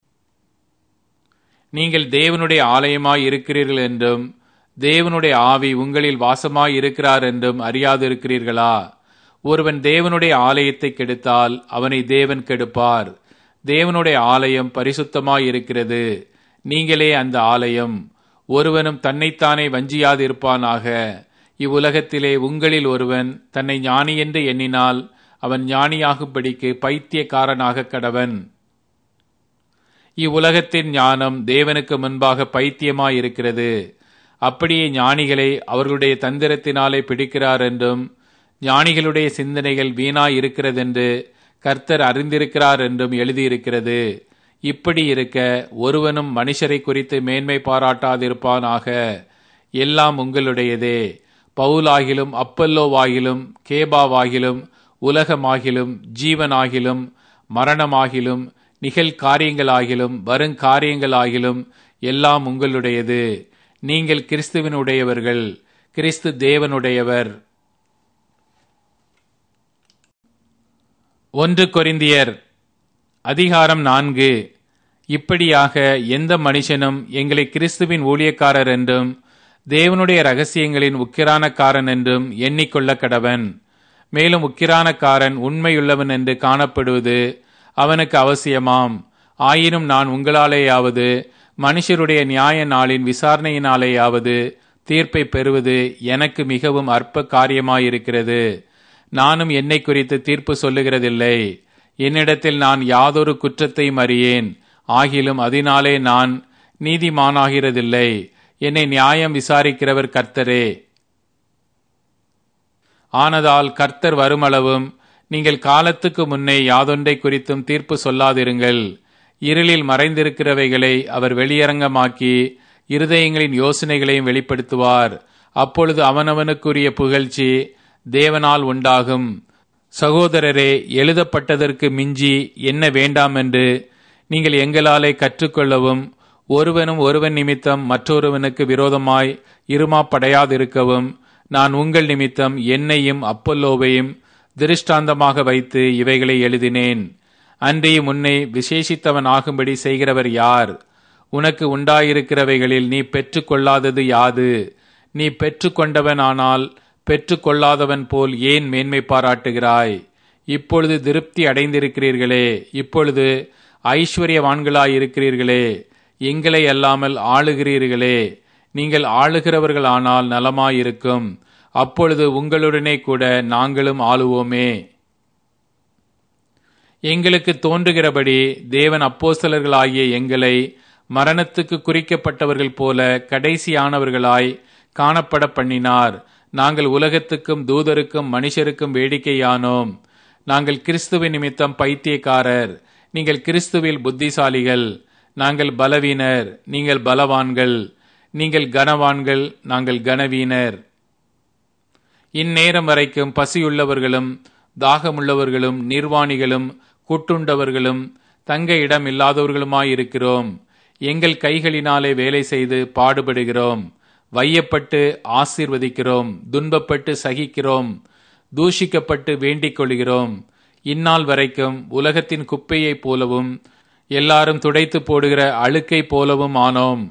நீங்கள் தேவனுடைய ஆலயமாய் இருக்கிறீர்கள் என்றும் தேவனுடைய ஆவி உங்களில் வாசமாய் இருக்கிறார் என்றும் அறியாதிருக்கிறீர்களா ஒருவன் தேவனுடைய ஆலயத்தை கெடுத்தால் அவனை தேவன் கெடுப்பார் தேவனுடைய ஆலயம் பரிசுத்தமாய் இருக்கிறது நீங்களே அந்த ஆலயம் ஒருவனும் தன்னைத்தானே வஞ்சியாதிருப்பானாக இவ்வுலகத்திலே உங்களில் ஒருவன் தன்னை ஞானி என்று எண்ணினால் அவன் ஞானியாகும்படிக்கு பைத்தியக்காரனாக கடவன் இவ்வுலகத்தின் ஞானம் தேவனுக்கு முன்பாக பைத்தியமாயிருக்கிறது அப்படியே ஞானிகளை அவர்களுடைய தந்திரத்தினாலே பிடிக்கிறார் என்றும் ஞானிகளுடைய சிந்தனைகள் வீணாய் இருக்கிறதென்று கர்த்தர் அறிந்திருக்கிறார் என்றும் எழுதியிருக்கிறது இப்படி இருக்க ஒருவனும் மனுஷரை குறித்து மேன்மை பாராட்டாதிருப்பானாக எல்லாம் உங்களுடையதே பவுலாகிலும் அப்பல்லோவாகிலும் கேபாவாகிலும் உலகமாகிலும் ஜீவனாகிலும் மரணமாகிலும் நிகழ்காரியங்களாகிலும் வருங்காரியங்களாகிலும் எல்லாம் உங்களுடையது நீங்கள் கிறிஸ்துவனுடையவர்கள் கிறிஸ்து தேவனுடையவர் ஒன்று கொரிந்தியர் அதிகாரம் நான்கு இப்படியாக எந்த மனுஷனும் எங்களை கிறிஸ்துவின் ஊழியக்காரர் என்றும் தேவனுடைய ரகசியங்களின் உக்கிரானக்காரன் என்றும் எண்ணிக்கொள்ள கடவன் மேலும் உக்கிரானக்காரன் உண்மையுள்ளவன் என்று காணப்படுவது அவனுக்கு அவசியமாம் ஆயினும் நான் உங்களாலேயாவது மனுஷருடைய நியாய நாளின் விசாரணையினாலேயாவது தீர்ப்பை பெறுவது எனக்கு மிகவும் அற்ப காரியமாயிருக்கிறது நானும் என்னை குறித்து தீர்ப்பு சொல்லுகிறதில்லை என்னிடத்தில் நான் யாதொரு குற்றத்தையும் அறியேன் ஆகிலும் அதனாலே நான் நீதிமானாகிறதில்லை என்னை நியாயம் விசாரிக்கிறவர் கர்த்தரே ஆனதால் கர்த்தர் வருமளவும் நீங்கள் காலத்துக்கு முன்னே யாதொன்றை குறித்தும் தீர்ப்பு சொல்லாதிருங்கள் இருளில் மறைந்திருக்கிறவைகளை அவர் வெளியரங்கமாக்கி இருதயங்களின் யோசனைகளையும் வெளிப்படுத்துவார் அப்பொழுது அவனவனுக்குரிய புகழ்ச்சி தேவனால் உண்டாகும் சகோதரரே எழுதப்பட்டதற்கு மிஞ்சி என்ன வேண்டாம் என்று நீங்கள் எங்களாலே கற்றுக்கொள்ளவும் ஒருவனும் ஒருவன் நிமித்தம் மற்றொருவனுக்கு விரோதமாய் இருமாப்படையாதிருக்கவும் நான் உங்கள் நிமித்தம் என்னையும் அப்பல்லோவையும் திருஷ்டாந்தமாக வைத்து இவைகளை எழுதினேன் அன்றியும் உன்னை விசேஷித்தவன் ஆகும்படி செய்கிறவர் யார் உனக்கு உண்டாயிருக்கிறவைகளில் நீ பெற்றுக்கொள்ளாதது யாது நீ பெற்றுக்கொண்டவன் ஆனால் பெற்றுக்கொள்ளாதவன் போல் ஏன் மேன்மை பாராட்டுகிறாய் இப்பொழுது திருப்தி அடைந்திருக்கிறீர்களே இப்பொழுது ஐஸ்வர்யவான்களாயிருக்கிறீர்களே எங்களை அல்லாமல் ஆளுகிறீர்களே நீங்கள் ஆளுகிறவர்களானால் நலமாயிருக்கும் அப்பொழுது உங்களுடனே கூட நாங்களும் ஆளுவோமே எங்களுக்கு தோன்றுகிறபடி தேவன் அப்போஸ்தலர்களாகிய எங்களை மரணத்துக்கு குறிக்கப்பட்டவர்கள் போல கடைசியானவர்களாய் காணப்பட பண்ணினார் நாங்கள் உலகத்துக்கும் தூதருக்கும் மனுஷருக்கும் வேடிக்கையானோம் நாங்கள் கிறிஸ்துவின் நிமித்தம் பைத்தியக்காரர் நீங்கள் கிறிஸ்துவில் புத்திசாலிகள் நாங்கள் பலவீனர் நீங்கள் பலவான்கள் நீங்கள் கனவான்கள் நாங்கள் கனவீனர் இந்நேரம் வரைக்கும் பசியுள்ளவர்களும் தாகமுள்ளவர்களும் நிர்வாணிகளும் கூட்டுண்டவர்களும் தங்க இடம் இல்லாதவர்களுமாயிருக்கிறோம் எங்கள் கைகளினாலே வேலை செய்து பாடுபடுகிறோம் வையப்பட்டு ஆசீர்வதிக்கிறோம் துன்பப்பட்டு சகிக்கிறோம் தூஷிக்கப்பட்டு வேண்டிக் கொள்கிறோம் இந்நாள் வரைக்கும் உலகத்தின் குப்பையைப் போலவும் எல்லாரும் துடைத்து போடுகிற அழுக்கை போலவும் ஆனோம்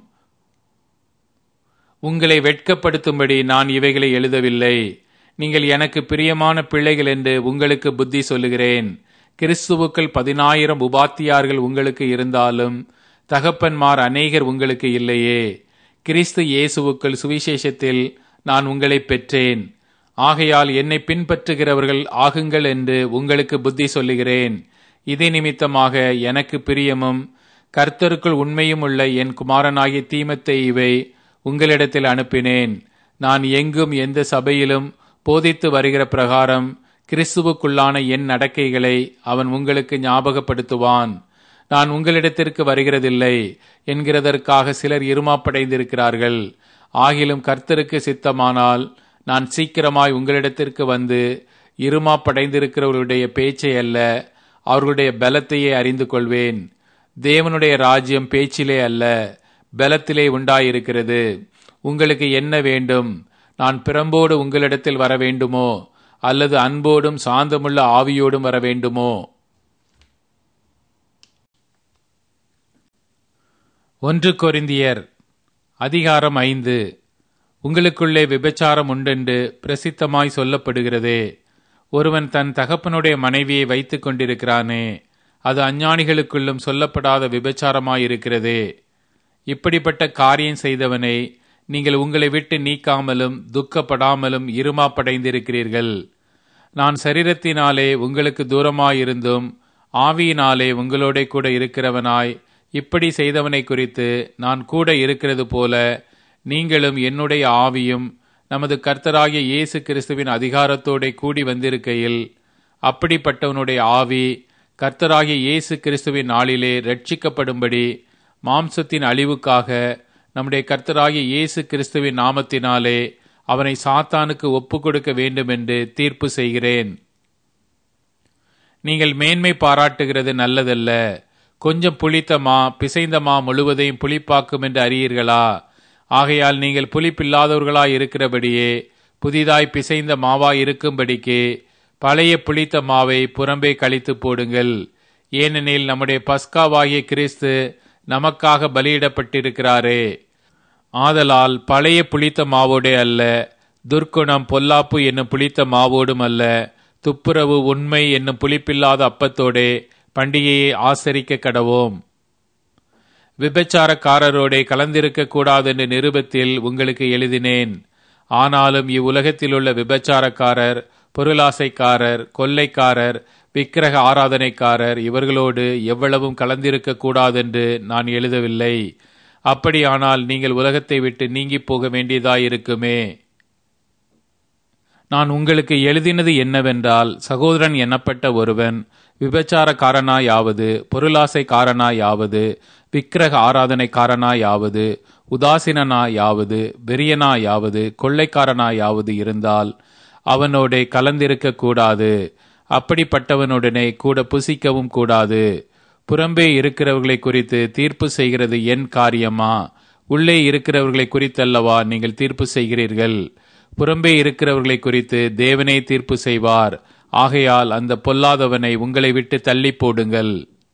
உங்களை வெட்கப்படுத்தும்படி நான் இவைகளை எழுதவில்லை நீங்கள் எனக்கு பிரியமான பிள்ளைகள் என்று உங்களுக்கு புத்தி சொல்லுகிறேன் கிறிஸ்துவுக்கள் பதினாயிரம் உபாத்தியார்கள் உங்களுக்கு இருந்தாலும் தகப்பன்மார் அநேகர் உங்களுக்கு இல்லையே கிறிஸ்து இயேசுவுக்கள் சுவிசேஷத்தில் நான் உங்களை பெற்றேன் ஆகையால் என்னை பின்பற்றுகிறவர்கள் ஆகுங்கள் என்று உங்களுக்கு புத்தி சொல்லுகிறேன் இதே நிமித்தமாக எனக்கு பிரியமும் கர்த்தருக்குள் உண்மையும் உள்ள என் குமாரனாகிய தீமத்தை இவை உங்களிடத்தில் அனுப்பினேன் நான் எங்கும் எந்த சபையிலும் போதித்து வருகிற பிரகாரம் கிறிஸ்துவுக்குள்ளான என் நடக்கைகளை அவன் உங்களுக்கு ஞாபகப்படுத்துவான் நான் உங்களிடத்திற்கு வருகிறதில்லை என்கிறதற்காக சிலர் இருமாப்படைந்திருக்கிறார்கள் ஆகிலும் கர்த்தருக்கு சித்தமானால் நான் சீக்கிரமாய் உங்களிடத்திற்கு வந்து இருமாப்படைந்திருக்கிறவர்களுடைய பேச்சை அல்ல அவர்களுடைய பலத்தையே அறிந்து கொள்வேன் தேவனுடைய ராஜ்யம் பேச்சிலே அல்ல பலத்திலே உண்டாயிருக்கிறது உங்களுக்கு என்ன வேண்டும் நான் பிரம்போடு உங்களிடத்தில் வர வேண்டுமோ அல்லது அன்போடும் சாந்தமுள்ள ஆவியோடும் வர வேண்டுமோ ஒன்று கொரிந்தியர் அதிகாரம் ஐந்து உங்களுக்குள்ளே விபச்சாரம் உண்டென்று பிரசித்தமாய் சொல்லப்படுகிறதே ஒருவன் தன் தகப்பனுடைய மனைவியை வைத்துக் கொண்டிருக்கிறானே அது அஞ்ஞானிகளுக்குள்ளும் சொல்லப்படாத விபச்சாரமாயிருக்கிறதே இப்படிப்பட்ட காரியம் செய்தவனை நீங்கள் உங்களை விட்டு நீக்காமலும் துக்கப்படாமலும் இருமாப்படைந்திருக்கிறீர்கள் நான் சரீரத்தினாலே உங்களுக்கு தூரமாயிருந்தும் ஆவியினாலே உங்களோட கூட இருக்கிறவனாய் இப்படி செய்தவனை குறித்து நான் கூட இருக்கிறது போல நீங்களும் என்னுடைய ஆவியும் நமது கர்த்தராகிய இயேசு கிறிஸ்துவின் அதிகாரத்தோட கூடி வந்திருக்கையில் அப்படிப்பட்டவனுடைய ஆவி கர்த்தராகிய இயேசு கிறிஸ்துவின் நாளிலே ரட்சிக்கப்படும்படி மாம்சத்தின் அழிவுக்காக நம்முடைய கர்த்தராகிய இயேசு கிறிஸ்துவின் நாமத்தினாலே அவனை சாத்தானுக்கு ஒப்பு கொடுக்க வேண்டும் என்று தீர்ப்பு செய்கிறேன் நீங்கள் மேன்மை பாராட்டுகிறது நல்லதல்ல கொஞ்சம் புளித்த மா பிசைந்த மா முழுவதையும் புளிப்பாக்கும் என்று அறியீர்களா ஆகையால் நீங்கள் புளிப்பில்லாதவர்களாய் இருக்கிறபடியே புதிதாய் பிசைந்த மாவாய் இருக்கும்படிக்கு பழைய புளித்த மாவை புறம்பே கழித்து போடுங்கள் ஏனெனில் நம்முடைய பஸ்காவாகிய கிறிஸ்து நமக்காக பலியிடப்பட்டிருக்கிறாரே ஆதலால் பழைய புளித்த மாவோடே அல்ல துர்க்குணம் பொல்லாப்பு என்னும் புளித்த மாவோடும் அல்ல துப்புரவு உண்மை என்னும் புளிப்பில்லாத அப்பத்தோடே பண்டிகையை ஆசரிக்க கடவோம் விபச்சாரக்காரரோடே கலந்திருக்க கூடாது என்ற நிருபத்தில் உங்களுக்கு எழுதினேன் ஆனாலும் இவ்வுலகத்தில் உள்ள விபச்சாரக்காரர் பொருளாசைக்காரர் கொள்ளைக்காரர் விக்கிரக ஆராதனைக்காரர் இவர்களோடு எவ்வளவும் கலந்திருக்க கூடாதென்று நான் எழுதவில்லை அப்படியானால் நீங்கள் உலகத்தை விட்டு நீங்கி போக வேண்டியதாயிருக்குமே நான் உங்களுக்கு எழுதினது என்னவென்றால் சகோதரன் எண்ணப்பட்ட ஒருவன் விபச்சாரக்காரனாயாவது பொருளாசைக்காரனாயாவது விக்கிரக ஆராதனைக்காரனாயாவது உதாசீனாயாவது வெறியனாயாவது கொள்ளைக்காரனாயாவது இருந்தால் அவனோட கலந்திருக்க கூடாது அப்படிப்பட்டவனுடனே கூட புசிக்கவும் கூடாது புறம்பே இருக்கிறவர்களை குறித்து தீர்ப்பு செய்கிறது என் காரியமா உள்ளே இருக்கிறவர்களை குறித்தல்லவா நீங்கள் தீர்ப்பு செய்கிறீர்கள் புறம்பே இருக்கிறவர்களை குறித்து தேவனே தீர்ப்பு செய்வார் ஆகையால் அந்த பொல்லாதவனை உங்களை விட்டு தள்ளி போடுங்கள்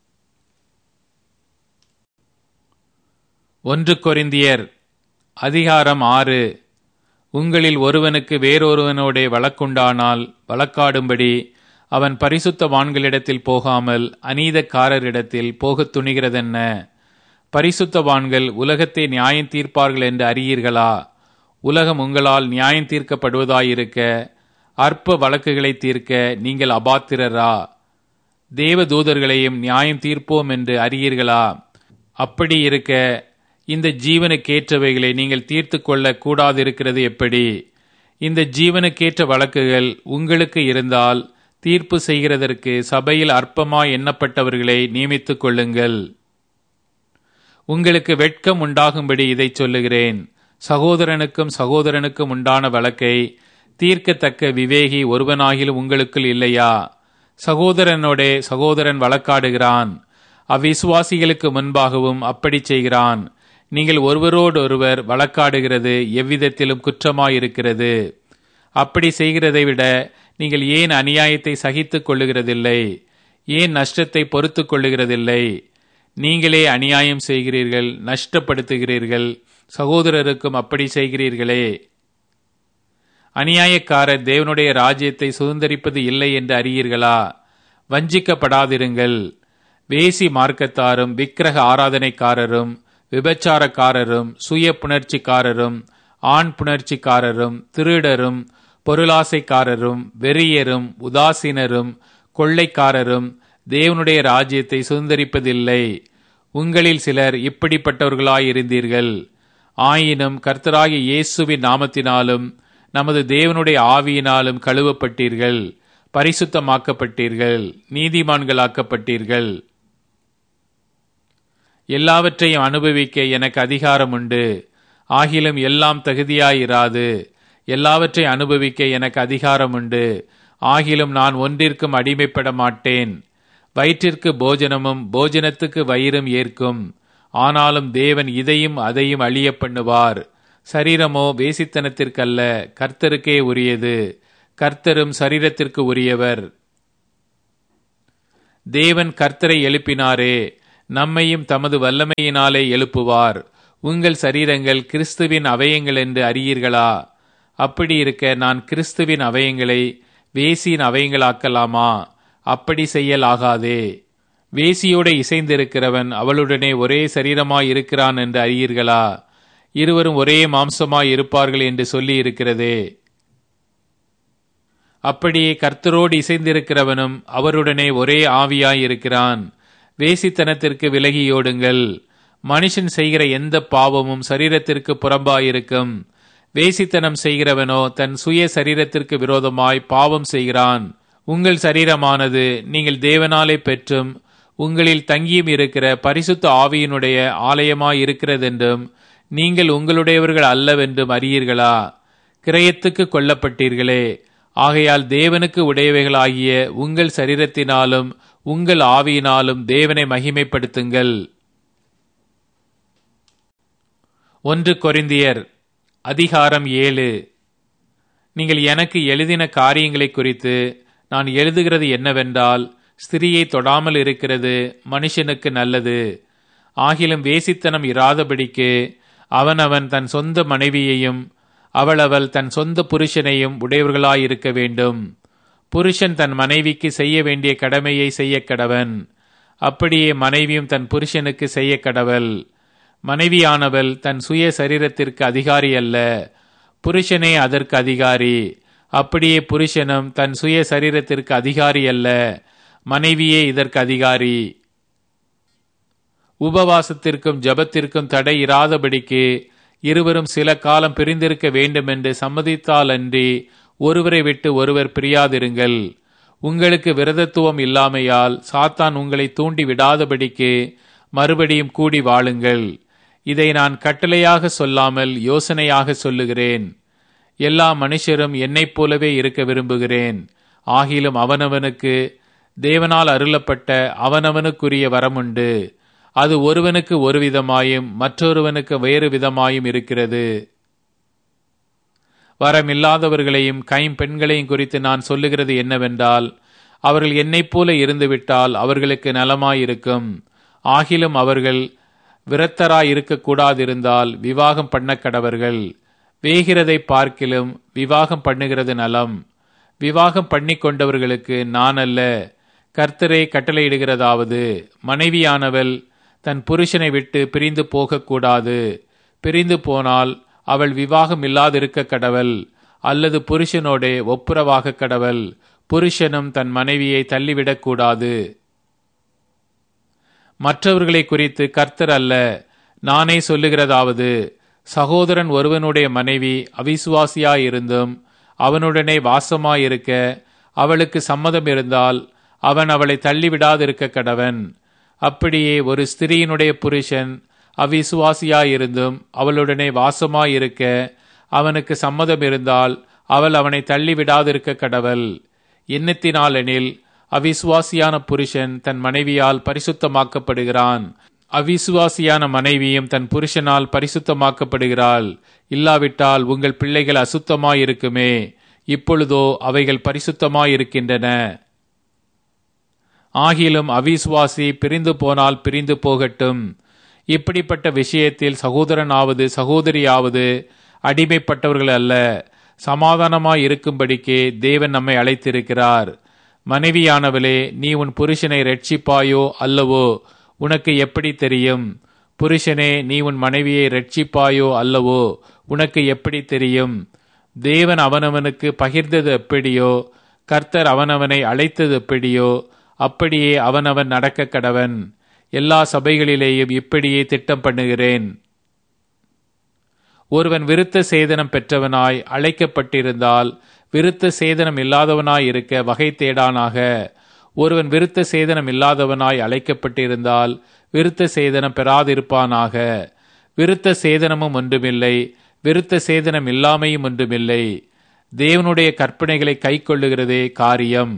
ஒன்று கொரிந்தியர் அதிகாரம் ஆறு உங்களில் ஒருவனுக்கு வேறொருவனோடே வழக்குண்டானால் வழக்காடும்படி அவன் பரிசுத்தவான்களிடத்தில் போகாமல் அநீதக்காரரிடத்தில் போகத் துணிகிறதென்ன பரிசுத்தவான்கள் உலகத்தை நியாயம் தீர்ப்பார்கள் என்று அறியீர்களா உலகம் உங்களால் நியாயம் தீர்க்கப்படுவதாயிருக்க அற்ப வழக்குகளை தீர்க்க நீங்கள் அபாத்திரரா தேவ தூதர்களையும் நியாயம் தீர்ப்போம் என்று அறியீர்களா அப்படி இருக்க இந்த ஜீவனுக்கேற்றவைகளை நீங்கள் தீர்த்து கொள்ள கூடாதிருக்கிறது எப்படி இந்த ஜீவனுக்கேற்ற வழக்குகள் உங்களுக்கு இருந்தால் தீர்ப்பு செய்கிறதற்கு சபையில் அற்பமாய் எண்ணப்பட்டவர்களை நியமித்துக் கொள்ளுங்கள் உங்களுக்கு வெட்கம் உண்டாகும்படி இதை சொல்லுகிறேன் சகோதரனுக்கும் சகோதரனுக்கும் உண்டான வழக்கை தீர்க்கத்தக்க விவேகி ஒருவனாகிலும் உங்களுக்குள் இல்லையா சகோதரனோடே சகோதரன் வழக்காடுகிறான் அவ்விசுவாசிகளுக்கு முன்பாகவும் அப்படி செய்கிறான் நீங்கள் ஒருவரோடொருவர் வழக்காடுகிறது எவ்விதத்திலும் குற்றமாயிருக்கிறது அப்படி செய்கிறதை விட நீங்கள் ஏன் அநியாயத்தை சகித்துக் கொள்ளுகிறதில்லை ஏன் நஷ்டத்தை பொறுத்து கொள்ளுகிறதில்லை நீங்களே அநியாயம் செய்கிறீர்கள் நஷ்டப்படுத்துகிறீர்கள் சகோதரருக்கும் அப்படி செய்கிறீர்களே அநியாயக்காரர் தேவனுடைய ராஜ்யத்தை சுதந்திரிப்பது இல்லை என்று அறியீர்களா வஞ்சிக்கப்படாதிருங்கள் வேசி மார்க்கத்தாரும் விக்கிரக ஆராதனைக்காரரும் விபச்சாரக்காரரும் சுய புணர்ச்சிக்காரரும் ஆண் புணர்ச்சிக்காரரும் திருடரும் பொருளாசைக்காரரும் வெறியரும் உதாசீனரும் கொள்ளைக்காரரும் தேவனுடைய ராஜ்யத்தை சுதந்திரிப்பதில்லை உங்களில் சிலர் இப்படிப்பட்டவர்களாயிருந்தீர்கள் ஆயினும் கர்த்தராகிய இயேசுவின் நாமத்தினாலும் நமது தேவனுடைய ஆவியினாலும் கழுவப்பட்டீர்கள் பரிசுத்தமாக்கப்பட்டீர்கள் நீதிமான்களாக்கப்பட்டீர்கள் எல்லாவற்றையும் அனுபவிக்க எனக்கு அதிகாரம் உண்டு ஆகிலும் எல்லாம் தகுதியாயிராது எல்லாவற்றையும் அனுபவிக்க எனக்கு அதிகாரம் உண்டு ஆகிலும் நான் ஒன்றிற்கும் அடிமைப்பட மாட்டேன் வயிற்றிற்கு போஜனமும் போஜனத்துக்கு வயிறும் ஏற்கும் ஆனாலும் தேவன் இதையும் அதையும் அழிய பண்ணுவார் சரீரமோ வேசித்தனத்திற்கல்ல கர்த்தருக்கே உரியது கர்த்தரும் சரீரத்திற்கு உரியவர் தேவன் கர்த்தரை எழுப்பினாரே நம்மையும் தமது வல்லமையினாலே எழுப்புவார் உங்கள் சரீரங்கள் கிறிஸ்துவின் அவயங்கள் என்று அறியீர்களா அப்படி இருக்க நான் கிறிஸ்துவின் அவயங்களை வேசியின் அவயங்களாக்கலாமா அப்படி செய்யலாகாதே வேசியோடு இசைந்திருக்கிறவன் அவளுடனே ஒரே சரீரமாய் இருக்கிறான் என்று அறியீர்களா இருவரும் ஒரே மாம்சமாய் இருப்பார்கள் என்று சொல்லி இருக்கிறதே அப்படியே கர்த்தரோடு இசைந்திருக்கிறவனும் அவருடனே ஒரே ஆவியாய் இருக்கிறான் வேசித்தனத்திற்கு விலகியோடுங்கள் மனுஷன் செய்கிற எந்த பாவமும் சரீரத்திற்கு புறம்பாயிருக்கும் வேசித்தனம் செய்கிறவனோ தன் சுய சரீரத்திற்கு விரோதமாய் பாவம் செய்கிறான் உங்கள் சரீரமானது நீங்கள் தேவனாலே பெற்றும் உங்களில் தங்கியும் இருக்கிற பரிசுத்த ஆவியினுடைய ஆலயமாய் இருக்கிறதென்றும் நீங்கள் உங்களுடையவர்கள் அல்லவென்றும் அறியீர்களா கிரயத்துக்கு கொல்லப்பட்டீர்களே ஆகையால் தேவனுக்கு உடையவைகளாகிய உங்கள் சரீரத்தினாலும் உங்கள் ஆவியினாலும் தேவனை மகிமைப்படுத்துங்கள் ஒன்று கொரிந்தியர் அதிகாரம் ஏழு நீங்கள் எனக்கு எழுதின காரியங்களை குறித்து நான் எழுதுகிறது என்னவென்றால் ஸ்திரியை தொடாமல் இருக்கிறது மனுஷனுக்கு நல்லது ஆகிலும் வேசித்தனம் இராதபடிக்கு அவனவன் தன் சொந்த மனைவியையும் அவளவள் தன் சொந்த புருஷனையும் உடையவர்களாயிருக்க வேண்டும் புருஷன் தன் மனைவிக்கு செய்ய வேண்டிய கடமையை செய்ய கடவன் அப்படியே மனைவியும் தன் புருஷனுக்கு செய்ய கடவள் மனைவியானவள் தன் சுய சரீரத்திற்கு அதிகாரி அல்ல புருஷனே அதற்கு அதிகாரி அப்படியே புருஷனும் தன் சுய சரீரத்திற்கு அதிகாரி அல்ல மனைவியே இதற்கு அதிகாரி உபவாசத்திற்கும் ஜபத்திற்கும் தடை இராதபடிக்கு இருவரும் சில காலம் பிரிந்திருக்க வேண்டும் என்று சம்மதித்தால் அன்றி ஒருவரை விட்டு ஒருவர் பிரியாதிருங்கள் உங்களுக்கு விரதத்துவம் இல்லாமையால் சாத்தான் உங்களை தூண்டி விடாதபடிக்கு மறுபடியும் கூடி வாழுங்கள் இதை நான் கட்டளையாக சொல்லாமல் யோசனையாக சொல்லுகிறேன் எல்லா மனுஷரும் என்னைப் போலவே இருக்க விரும்புகிறேன் ஆகிலும் அவனவனுக்கு தேவனால் அருளப்பட்ட அவனவனுக்குரிய வரமுண்டு அது ஒருவனுக்கு ஒரு விதமாயும் மற்றொருவனுக்கு வேறு விதமாயும் இருக்கிறது வரமில்லாதவர்களையும் கைம்பெண்களையும் குறித்து நான் சொல்லுகிறது என்னவென்றால் அவர்கள் என்னைப் போல இருந்துவிட்டால் அவர்களுக்கு நலமாயிருக்கும் ஆகிலும் அவர்கள் விரத்தராய் இருக்கக்கூடாதிருந்தால் விவாகம் பண்ண கடவர்கள் வேகிறதை பார்க்கிலும் விவாகம் பண்ணுகிறது நலம் விவாகம் பண்ணி கொண்டவர்களுக்கு நான் அல்ல கர்த்தரே கட்டளையிடுகிறதாவது மனைவியானவள் தன் புருஷனை விட்டு பிரிந்து போகக்கூடாது பிரிந்து போனால் அவள் விவாகம் இல்லாதிருக்க கடவள் அல்லது புருஷனோடே ஒப்புரவாக கடவள் புருஷனும் தன் மனைவியை தள்ளிவிடக்கூடாது மற்றவர்களை குறித்து கர்த்தர் அல்ல நானே சொல்லுகிறதாவது சகோதரன் ஒருவனுடைய மனைவி அவிசுவாசியாயிருந்தும் அவனுடனே வாசமாயிருக்க அவளுக்கு சம்மதம் இருந்தால் அவன் அவளை தள்ளிவிடாதிருக்க கடவன் அப்படியே ஒரு ஸ்திரீயினுடைய புருஷன் அவிசுவாசியாயிருந்தும் அவளுடனே வாசமாயிருக்க அவனுக்கு சம்மதம் இருந்தால் அவள் அவனை தள்ளிவிடாதிருக்க கடவள் எண்ணத்தினாலெனில் அவிசுவாசியான புருஷன் தன் மனைவியால் பரிசுத்தமாக்கப்படுகிறான் அவிசுவாசியான மனைவியும் தன் புருஷனால் பரிசுத்தமாக்கப்படுகிறாள் இல்லாவிட்டால் உங்கள் பிள்ளைகள் அசுத்தமாயிருக்குமே இப்பொழுதோ அவைகள் பரிசுத்தமாயிருக்கின்றன ஆகிலும் அவிசுவாசி பிரிந்து போனால் பிரிந்து போகட்டும் இப்படிப்பட்ட விஷயத்தில் சகோதரனாவது சகோதரியாவது அடிமைப்பட்டவர்கள் அல்ல சமாதானமாய் இருக்கும்படிக்கே தேவன் நம்மை அழைத்திருக்கிறார் மனைவியானவளே நீ உன் புருஷனை ரட்சிப்பாயோ அல்லவோ உனக்கு எப்படி தெரியும் புருஷனே நீ உன் மனைவியை ரட்சிப்பாயோ அல்லவோ உனக்கு எப்படி தெரியும் தேவன் அவனவனுக்கு பகிர்ந்தது எப்படியோ கர்த்தர் அவனவனை அழைத்தது எப்படியோ அப்படியே அவனவன் நடக்க கடவன் எல்லா சபைகளிலேயும் இப்படியே திட்டம் பண்ணுகிறேன் ஒருவன் விருத்த சேதனம் பெற்றவனாய் அழைக்கப்பட்டிருந்தால் விருத்த சேதனம் இல்லாதவனாய் இருக்க வகை தேடானாக ஒருவன் விருத்த சேதனம் இல்லாதவனாய் அழைக்கப்பட்டிருந்தால் விருத்த சேதனம் பெறாதிருப்பானாக விருத்த சேதனமும் ஒன்றுமில்லை விருத்த சேதனம் இல்லாமையும் ஒன்றுமில்லை தேவனுடைய கற்பனைகளை கைக்கொள்ளுகிறதே காரியம்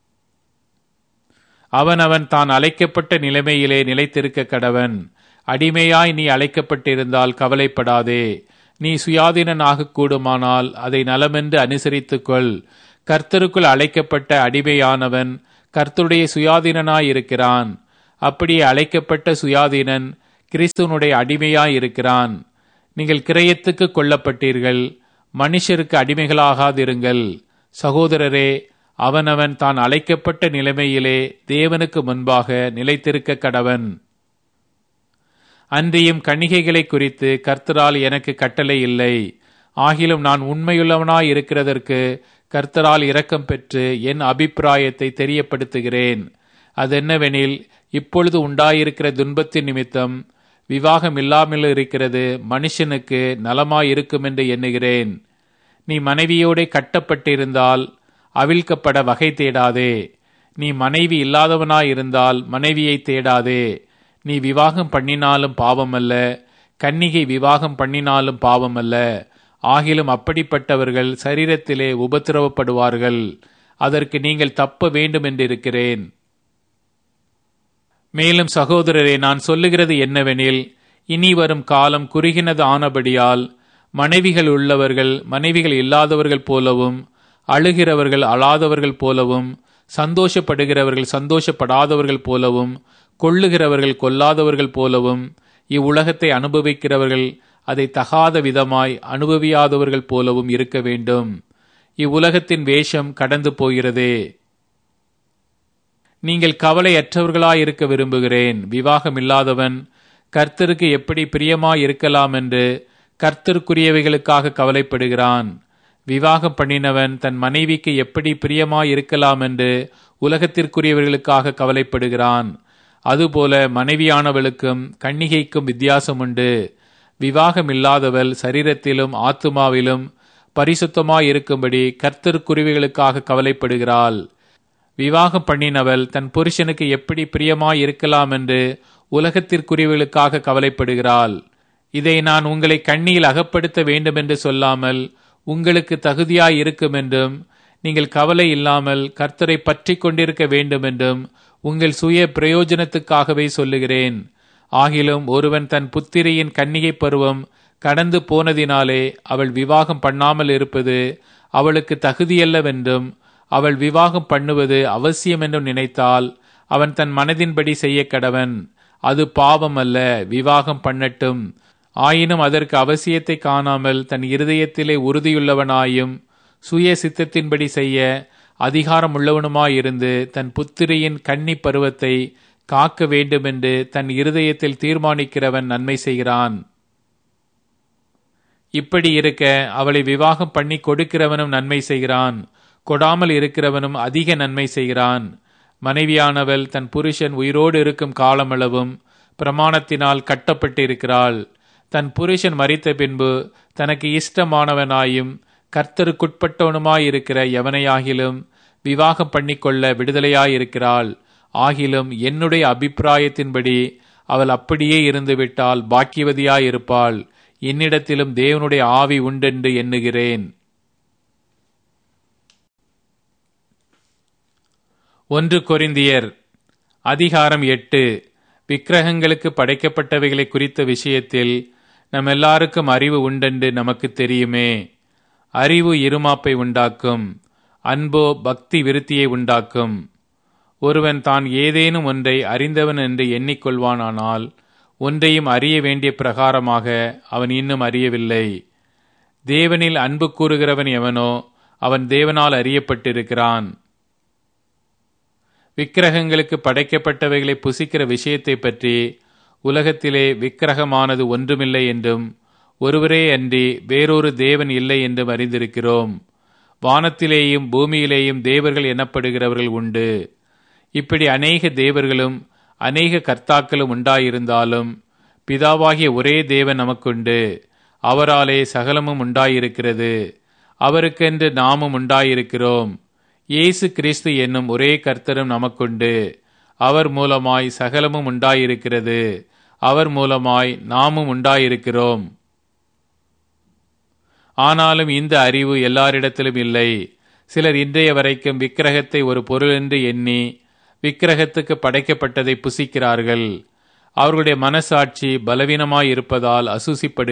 அவனவன் தான் அழைக்கப்பட்ட நிலைமையிலே நிலைத்திருக்க கடவன் அடிமையாய் நீ அழைக்கப்பட்டிருந்தால் கவலைப்படாதே நீ சுயாதீனனாக கூடுமானால் அதை நலமென்று அனுசரித்துக் கொள் கர்த்தருக்குள் அழைக்கப்பட்ட அடிமையானவன் கர்த்தருடைய சுயாதீனனாயிருக்கிறான் அப்படியே அழைக்கப்பட்ட சுயாதீனன் கிறிஸ்துவனுடைய அடிமையாயிருக்கிறான் நீங்கள் கிரயத்துக்கு கொல்லப்பட்டீர்கள் மனுஷருக்கு அடிமைகளாகாதிருங்கள் சகோதரரே அவனவன் தான் அழைக்கப்பட்ட நிலைமையிலே தேவனுக்கு முன்பாக நிலைத்திருக்க கடவன் அன்றியும் கணிகைகளை குறித்து கர்த்தரால் எனக்கு கட்டளை இல்லை ஆகிலும் நான் உண்மையுள்ளவனாய் இருக்கிறதற்கு கர்த்தரால் இரக்கம் பெற்று என் அபிப்பிராயத்தை தெரியப்படுத்துகிறேன் அதென்னவெனில் இப்பொழுது உண்டாயிருக்கிற துன்பத்தின் நிமித்தம் விவாகம் இல்லாமல் இருக்கிறது மனுஷனுக்கு நலமாய் இருக்கும் என்று எண்ணுகிறேன் நீ மனைவியோடே கட்டப்பட்டிருந்தால் அவிழ்க்கப்பட வகை தேடாதே நீ மனைவி இல்லாதவனாயிருந்தால் மனைவியை தேடாதே நீ விவாகம் பண்ணினாலும் பாவமல்ல கன்னிகை விவாகம் பண்ணினாலும் பாவமல்ல ஆகிலும் அப்படிப்பட்டவர்கள் சரீரத்திலே உபத்திரவப்படுவார்கள் அதற்கு நீங்கள் தப்ப வேண்டும் என்றிருக்கிறேன் மேலும் சகோதரரே நான் சொல்லுகிறது என்னவெனில் இனி வரும் காலம் குறுகினது ஆனபடியால் மனைவிகள் உள்ளவர்கள் மனைவிகள் இல்லாதவர்கள் போலவும் அழுகிறவர்கள் அழாதவர்கள் போலவும் சந்தோஷப்படுகிறவர்கள் சந்தோஷப்படாதவர்கள் போலவும் கொள்ளுகிறவர்கள் கொல்லாதவர்கள் போலவும் இவ்வுலகத்தை அனுபவிக்கிறவர்கள் அதை தகாத விதமாய் அனுபவியாதவர்கள் போலவும் இருக்க வேண்டும் இவ்வுலகத்தின் வேஷம் கடந்து போகிறதே நீங்கள் கவலையற்றவர்களாயிருக்க விரும்புகிறேன் விவாகம் இல்லாதவன் கர்த்தருக்கு எப்படி பிரியமாய் இருக்கலாம் என்று கர்த்தருக்குரியவைகளுக்காக கவலைப்படுகிறான் விவாகம் பண்ணினவன் தன் மனைவிக்கு எப்படி பிரியமாய் இருக்கலாம் என்று உலகத்திற்குரியவர்களுக்காக கவலைப்படுகிறான் அதுபோல மனைவியானவளுக்கும் கன்னிகைக்கும் வித்தியாசம் உண்டு விவாகம் இல்லாதவள் சரீரத்திலும் ஆத்துமாவிலும் பரிசுத்தமாய் இருக்கும்படி கர்த்தருக்குருவிகளுக்காக கவலைப்படுகிறாள் விவாகம் பண்ணினவள் தன் புருஷனுக்கு எப்படி பிரியமாய் இருக்கலாம் என்று உலகத்திற்குரியவர்களுக்காக கவலைப்படுகிறாள் இதை நான் உங்களை கண்ணியில் அகப்படுத்த வேண்டும் என்று சொல்லாமல் உங்களுக்கு தகுதியாய் இருக்கும் என்றும் நீங்கள் கவலை இல்லாமல் கர்த்தரை பற்றி கொண்டிருக்க வேண்டும் என்றும் உங்கள் சுய பிரயோஜனத்துக்காகவே சொல்லுகிறேன் ஆகிலும் ஒருவன் தன் புத்திரியின் கன்னிகை பருவம் கடந்து போனதினாலே அவள் விவாகம் பண்ணாமல் இருப்பது அவளுக்கு தகுதியல்லவென்றும் அவள் விவாகம் பண்ணுவது அவசியம் என்றும் நினைத்தால் அவன் தன் மனதின்படி செய்ய கடவன் அது பாவம் அல்ல விவாகம் பண்ணட்டும் ஆயினும் அதற்கு அவசியத்தை காணாமல் தன் இருதயத்திலே உறுதியுள்ளவனாயும் சுய சித்தத்தின்படி செய்ய அதிகாரம் உள்ளவனுமாயிருந்து தன் புத்திரியின் கன்னி பருவத்தை காக்க வேண்டுமென்று தன் இருதயத்தில் தீர்மானிக்கிறவன் நன்மை செய்கிறான் இப்படி இருக்க அவளை விவாகம் பண்ணி கொடுக்கிறவனும் நன்மை செய்கிறான் கொடாமல் இருக்கிறவனும் அதிக நன்மை செய்கிறான் மனைவியானவள் தன் புருஷன் உயிரோடு இருக்கும் காலமளவும் பிரமாணத்தினால் கட்டப்பட்டிருக்கிறாள் தன் புருஷன் மறித்த பின்பு தனக்கு இஷ்டமானவனாயும் கர்த்தருக்குட்பட்டவனுமாயிருக்கிற எவனையாகிலும் விவாகம் பண்ணிக்கொள்ள விடுதலையாயிருக்கிறாள் ஆகிலும் என்னுடைய அபிப்பிராயத்தின்படி அவள் அப்படியே இருந்துவிட்டால் பாக்கியவதியாயிருப்பாள் என்னிடத்திலும் தேவனுடைய ஆவி உண்டென்று எண்ணுகிறேன் ஒன்று கொரிந்தியர் அதிகாரம் எட்டு விக்கிரகங்களுக்கு படைக்கப்பட்டவைகளை குறித்த விஷயத்தில் நம் எல்லாருக்கும் அறிவு உண்டென்று நமக்கு தெரியுமே அறிவு இருமாப்பை உண்டாக்கும் அன்போ பக்தி விருத்தியை உண்டாக்கும் ஒருவன் தான் ஏதேனும் ஒன்றை அறிந்தவன் என்று எண்ணிக்கொள்வானானால் ஒன்றையும் அறிய வேண்டிய பிரகாரமாக அவன் இன்னும் அறியவில்லை தேவனில் அன்பு கூறுகிறவன் எவனோ அவன் தேவனால் அறியப்பட்டிருக்கிறான் விக்கிரகங்களுக்கு படைக்கப்பட்டவைகளை புசிக்கிற விஷயத்தை பற்றி உலகத்திலே விக்கிரகமானது ஒன்றுமில்லை என்றும் ஒருவரே அன்றி வேறொரு தேவன் இல்லை என்றும் அறிந்திருக்கிறோம் வானத்திலேயும் பூமியிலேயும் தேவர்கள் எனப்படுகிறவர்கள் உண்டு இப்படி அநேக தேவர்களும் அநேக கர்த்தாக்களும் உண்டாயிருந்தாலும் பிதாவாகிய ஒரே தேவன் நமக்குண்டு அவராலே சகலமும் உண்டாயிருக்கிறது அவருக்கென்று நாமும் உண்டாயிருக்கிறோம் இயேசு கிறிஸ்து என்னும் ஒரே கர்த்தரும் நமக்குண்டு அவர் மூலமாய் சகலமும் உண்டாயிருக்கிறது அவர் மூலமாய் நாமும் உண்டாயிருக்கிறோம் ஆனாலும் இந்த அறிவு எல்லாரிடத்திலும் இல்லை சிலர் இன்றைய வரைக்கும் விக்கிரகத்தை ஒரு பொருள் என்று எண்ணி விக்கிரகத்துக்கு படைக்கப்பட்டதை புசிக்கிறார்கள் அவர்களுடைய மனசாட்சி பலவீனமாய் இருப்பதால்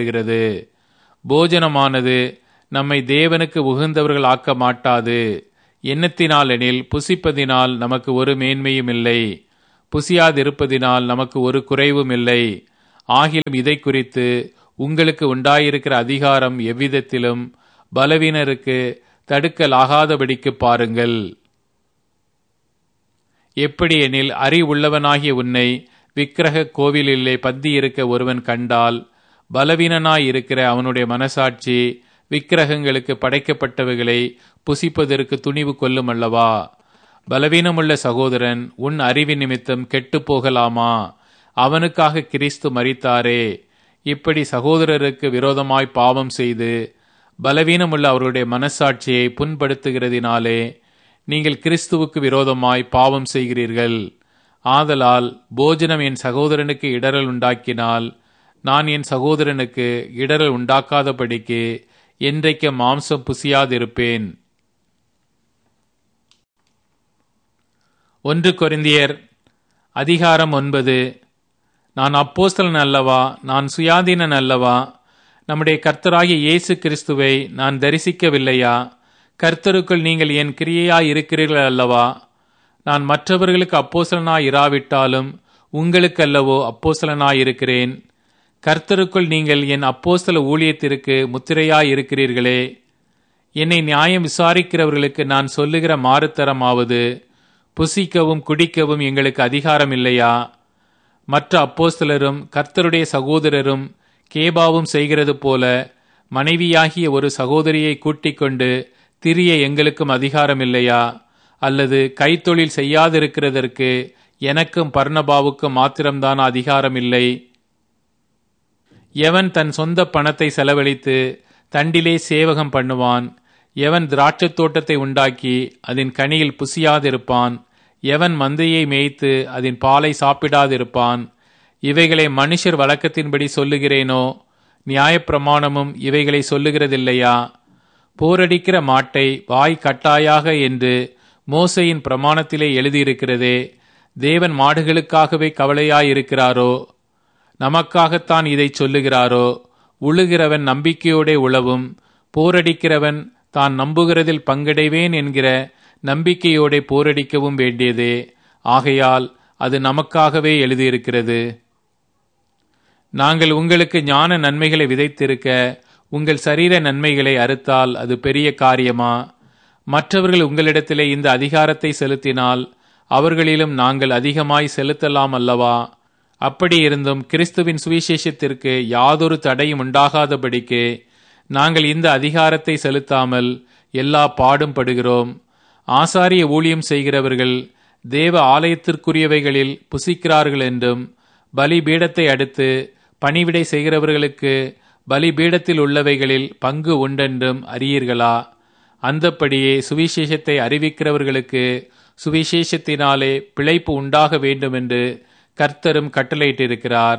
அசூசிப்படுகிறது போஜனமானது நம்மை தேவனுக்கு உகந்தவர்கள் ஆக்க மாட்டாது எண்ணத்தினாலெனில் புசிப்பதினால் நமக்கு ஒரு மேன்மையும் இல்லை புசியாதிருப்பதினால் நமக்கு ஒரு குறைவும் இல்லை ஆகிலும் இதை குறித்து உங்களுக்கு உண்டாயிருக்கிற அதிகாரம் எவ்விதத்திலும் பலவீனருக்கு தடுக்கலாகாதபடிக்கு பாருங்கள் எப்படி எனில் அறிவுள்ளவனாகிய உன்னை விக்கிரக கோவிலிலே பந்தி இருக்க ஒருவன் கண்டால் பலவீனனாய் இருக்கிற அவனுடைய மனசாட்சி விக்கிரகங்களுக்கு படைக்கப்பட்டவைகளை புசிப்பதற்கு துணிவு கொள்ளும் அல்லவா பலவீனமுள்ள சகோதரன் உன் அறிவி நிமித்தம் கெட்டு போகலாமா அவனுக்காக கிறிஸ்து மறித்தாரே இப்படி சகோதரருக்கு விரோதமாய் பாவம் செய்து பலவீனமுள்ள அவருடைய மனசாட்சியை புண்படுத்துகிறதினாலே நீங்கள் கிறிஸ்துவுக்கு விரோதமாய் பாவம் செய்கிறீர்கள் ஆதலால் போஜனம் என் சகோதரனுக்கு இடரல் உண்டாக்கினால் நான் என் சகோதரனுக்கு இடரல் உண்டாக்காதபடிக்கு என்றைக்கு மாம்சம் புசியாதிருப்பேன் ஒன்று கொரிந்தியர் அதிகாரம் ஒன்பது நான் அப்போஸ்தலன் அல்லவா நான் சுயாதீனன் அல்லவா நம்முடைய கர்த்தராகிய இயேசு கிறிஸ்துவை நான் தரிசிக்கவில்லையா கர்த்தருக்குள் நீங்கள் என் கிரியையாய் இருக்கிறீர்கள் அல்லவா நான் மற்றவர்களுக்கு அப்போசலனாய் இராவிட்டாலும் உங்களுக்கல்லவோ அப்போசலனாய் இருக்கிறேன் கர்த்தருக்குள் நீங்கள் என் அப்போஸ்தல ஊழியத்திற்கு முத்திரையாய் இருக்கிறீர்களே என்னை நியாயம் விசாரிக்கிறவர்களுக்கு நான் சொல்லுகிற மாறுத்தரமாவது புசிக்கவும் குடிக்கவும் எங்களுக்கு அதிகாரம் இல்லையா மற்ற அப்போஸ்தலரும் கர்த்தருடைய சகோதரரும் கேபாவும் செய்கிறது போல மனைவியாகிய ஒரு சகோதரியை கூட்டிக் கொண்டு திரிய எங்களுக்கும் அதிகாரம் இல்லையா அல்லது கைத்தொழில் செய்யாதிருக்கிறதற்கு எனக்கும் பர்ணபாவுக்கும் மாத்திரம்தான் அதிகாரம் இல்லை எவன் தன் சொந்த பணத்தை செலவழித்து தண்டிலே சேவகம் பண்ணுவான் எவன் திராட்சத் தோட்டத்தை உண்டாக்கி அதன் கனியில் புசியாதிருப்பான் எவன் மந்தையை மேய்த்து அதன் பாலை சாப்பிடாதிருப்பான் இவைகளை மனுஷர் வழக்கத்தின்படி சொல்லுகிறேனோ நியாயப்பிரமாணமும் இவைகளை சொல்லுகிறதில்லையா போரடிக்கிற மாட்டை வாய் கட்டாயாக என்று மோசையின் பிரமாணத்திலே எழுதியிருக்கிறதே தேவன் மாடுகளுக்காகவே கவலையாயிருக்கிறாரோ நமக்காகத்தான் இதை சொல்லுகிறாரோ உழுகிறவன் நம்பிக்கையோடே உழவும் போரடிக்கிறவன் தான் நம்புகிறதில் பங்கடைவேன் என்கிற நம்பிக்கையோடே போரடிக்கவும் வேண்டியதே ஆகையால் அது நமக்காகவே எழுதியிருக்கிறது நாங்கள் உங்களுக்கு ஞான நன்மைகளை விதைத்திருக்க உங்கள் சரீர நன்மைகளை அறுத்தால் அது பெரிய காரியமா மற்றவர்கள் உங்களிடத்திலே இந்த அதிகாரத்தை செலுத்தினால் அவர்களிலும் நாங்கள் அதிகமாய் செலுத்தலாம் அல்லவா அப்படி இருந்தும் கிறிஸ்துவின் சுவிசேஷத்திற்கு யாதொரு தடையும் உண்டாகாதபடிக்கு நாங்கள் இந்த அதிகாரத்தை செலுத்தாமல் எல்லா பாடும் படுகிறோம் ஆசாரிய ஊழியம் செய்கிறவர்கள் தேவ ஆலயத்திற்குரியவைகளில் புசிக்கிறார்கள் என்றும் பலிபீடத்தை அடுத்து பணிவிடை செய்கிறவர்களுக்கு பலிபீடத்தில் உள்ளவைகளில் பங்கு உண்டென்றும் அறியீர்களா அந்தப்படியே சுவிசேஷத்தை அறிவிக்கிறவர்களுக்கு சுவிசேஷத்தினாலே பிழைப்பு உண்டாக வேண்டும் என்று கர்த்தரும் கட்டளையிட்டிருக்கிறார்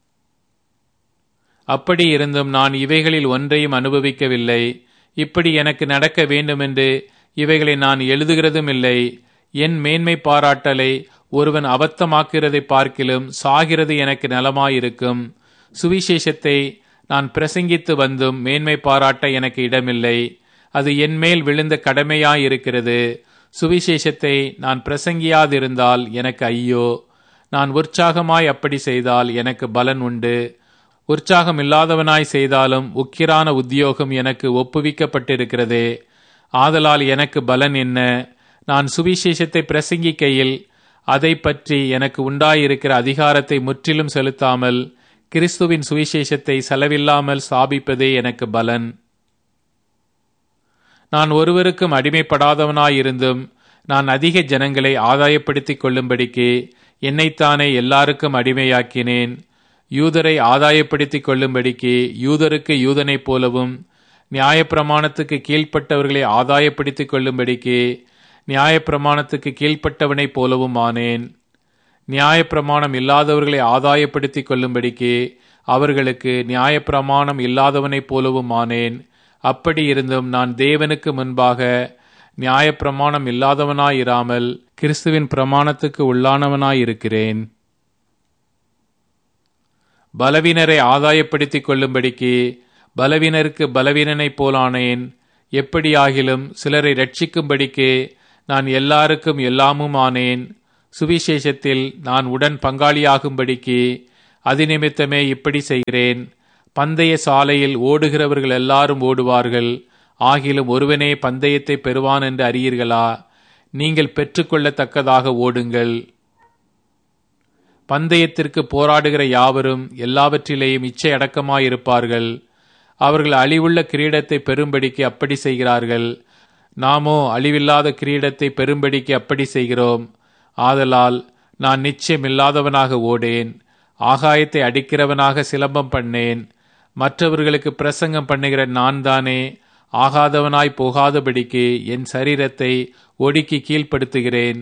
அப்படி இருந்தும் நான் இவைகளில் ஒன்றையும் அனுபவிக்கவில்லை இப்படி எனக்கு நடக்க வேண்டுமென்று இவைகளை நான் எழுதுகிறதும் இல்லை என் மேன்மை பாராட்டலை ஒருவன் அபத்தமாக்கிறதை பார்க்கிலும் சாகிறது எனக்கு நலமாயிருக்கும் சுவிசேஷத்தை நான் பிரசங்கித்து வந்தும் மேன்மை பாராட்ட எனக்கு இடமில்லை அது என் மேல் விழுந்த கடமையாயிருக்கிறது சுவிசேஷத்தை நான் பிரசங்கியாதிருந்தால் எனக்கு ஐயோ நான் உற்சாகமாய் அப்படி செய்தால் எனக்கு பலன் உண்டு உற்சாகம் இல்லாதவனாய் செய்தாலும் உக்கிரான உத்தியோகம் எனக்கு ஒப்புவிக்கப்பட்டிருக்கிறதே ஆதலால் எனக்கு பலன் என்ன நான் சுவிசேஷத்தை பிரசங்கிக்கையில் அதை பற்றி எனக்கு உண்டாயிருக்கிற அதிகாரத்தை முற்றிலும் செலுத்தாமல் கிறிஸ்துவின் சுவிசேஷத்தை செலவில்லாமல் சாபிப்பதே எனக்கு பலன் நான் ஒருவருக்கும் அடிமைப்படாதவனாயிருந்தும் நான் அதிக ஜனங்களை ஆதாயப்படுத்திக் கொள்ளும்படிக்கு என்னைத்தானே எல்லாருக்கும் அடிமையாக்கினேன் யூதரை ஆதாயப்படுத்திக் கொள்ளும்படிக்கு யூதருக்கு யூதனைப் போலவும் நியாயப்பிரமாணத்துக்கு கீழ்ப்பட்டவர்களை ஆதாயப்படுத்திக் கொள்ளும்படிக்கு நியாயப்பிரமாணத்துக்கு கீழ்ப்பட்டவனைப் போலவும் ஆனேன் நியாயப்பிரமாணம் இல்லாதவர்களை ஆதாயப்படுத்திக் கொள்ளும்படிக்கு அவர்களுக்கு நியாயப்பிரமாணம் இல்லாதவனைப் போலவும் ஆனேன் அப்படி இருந்தும் நான் தேவனுக்கு முன்பாக நியாயப்பிரமாணம் இல்லாதவனாயிராமல் கிறிஸ்துவின் பிரமாணத்துக்கு உள்ளானவனாயிருக்கிறேன் பலவீனரை ஆதாயப்படுத்திக் கொள்ளும்படிக்கு பலவீனருக்கு பலவீனனைப் போலானேன் எப்படியாகிலும் சிலரை ரட்சிக்கும்படிக்கு நான் எல்லாருக்கும் எல்லாமும் ஆனேன் சுவிசேஷத்தில் நான் உடன் பங்காளியாகும்படிக்கு அதிநிமித்தமே இப்படி செய்கிறேன் பந்தய சாலையில் ஓடுகிறவர்கள் எல்லாரும் ஓடுவார்கள் ஆகிலும் ஒருவனே பந்தயத்தை பெறுவான் என்று அறியீர்களா நீங்கள் பெற்றுக்கொள்ளத்தக்கதாக ஓடுங்கள் பந்தயத்திற்கு போராடுகிற யாவரும் எல்லாவற்றிலேயும் இச்சை அடக்கமாயிருப்பார்கள் அவர்கள் அழிவுள்ள கிரீடத்தை பெறும்படிக்கு அப்படி செய்கிறார்கள் நாமோ அழிவில்லாத கிரீடத்தை பெறும்படிக்கு அப்படி செய்கிறோம் ஆதலால் நான் நிச்சயமில்லாதவனாக ஓடேன் ஆகாயத்தை அடிக்கிறவனாக சிலம்பம் பண்ணேன் மற்றவர்களுக்கு பிரசங்கம் பண்ணுகிற நான் தானே ஆகாதவனாய் போகாதபடிக்கு என் சரீரத்தை ஒடுக்கி கீழ்ப்படுத்துகிறேன்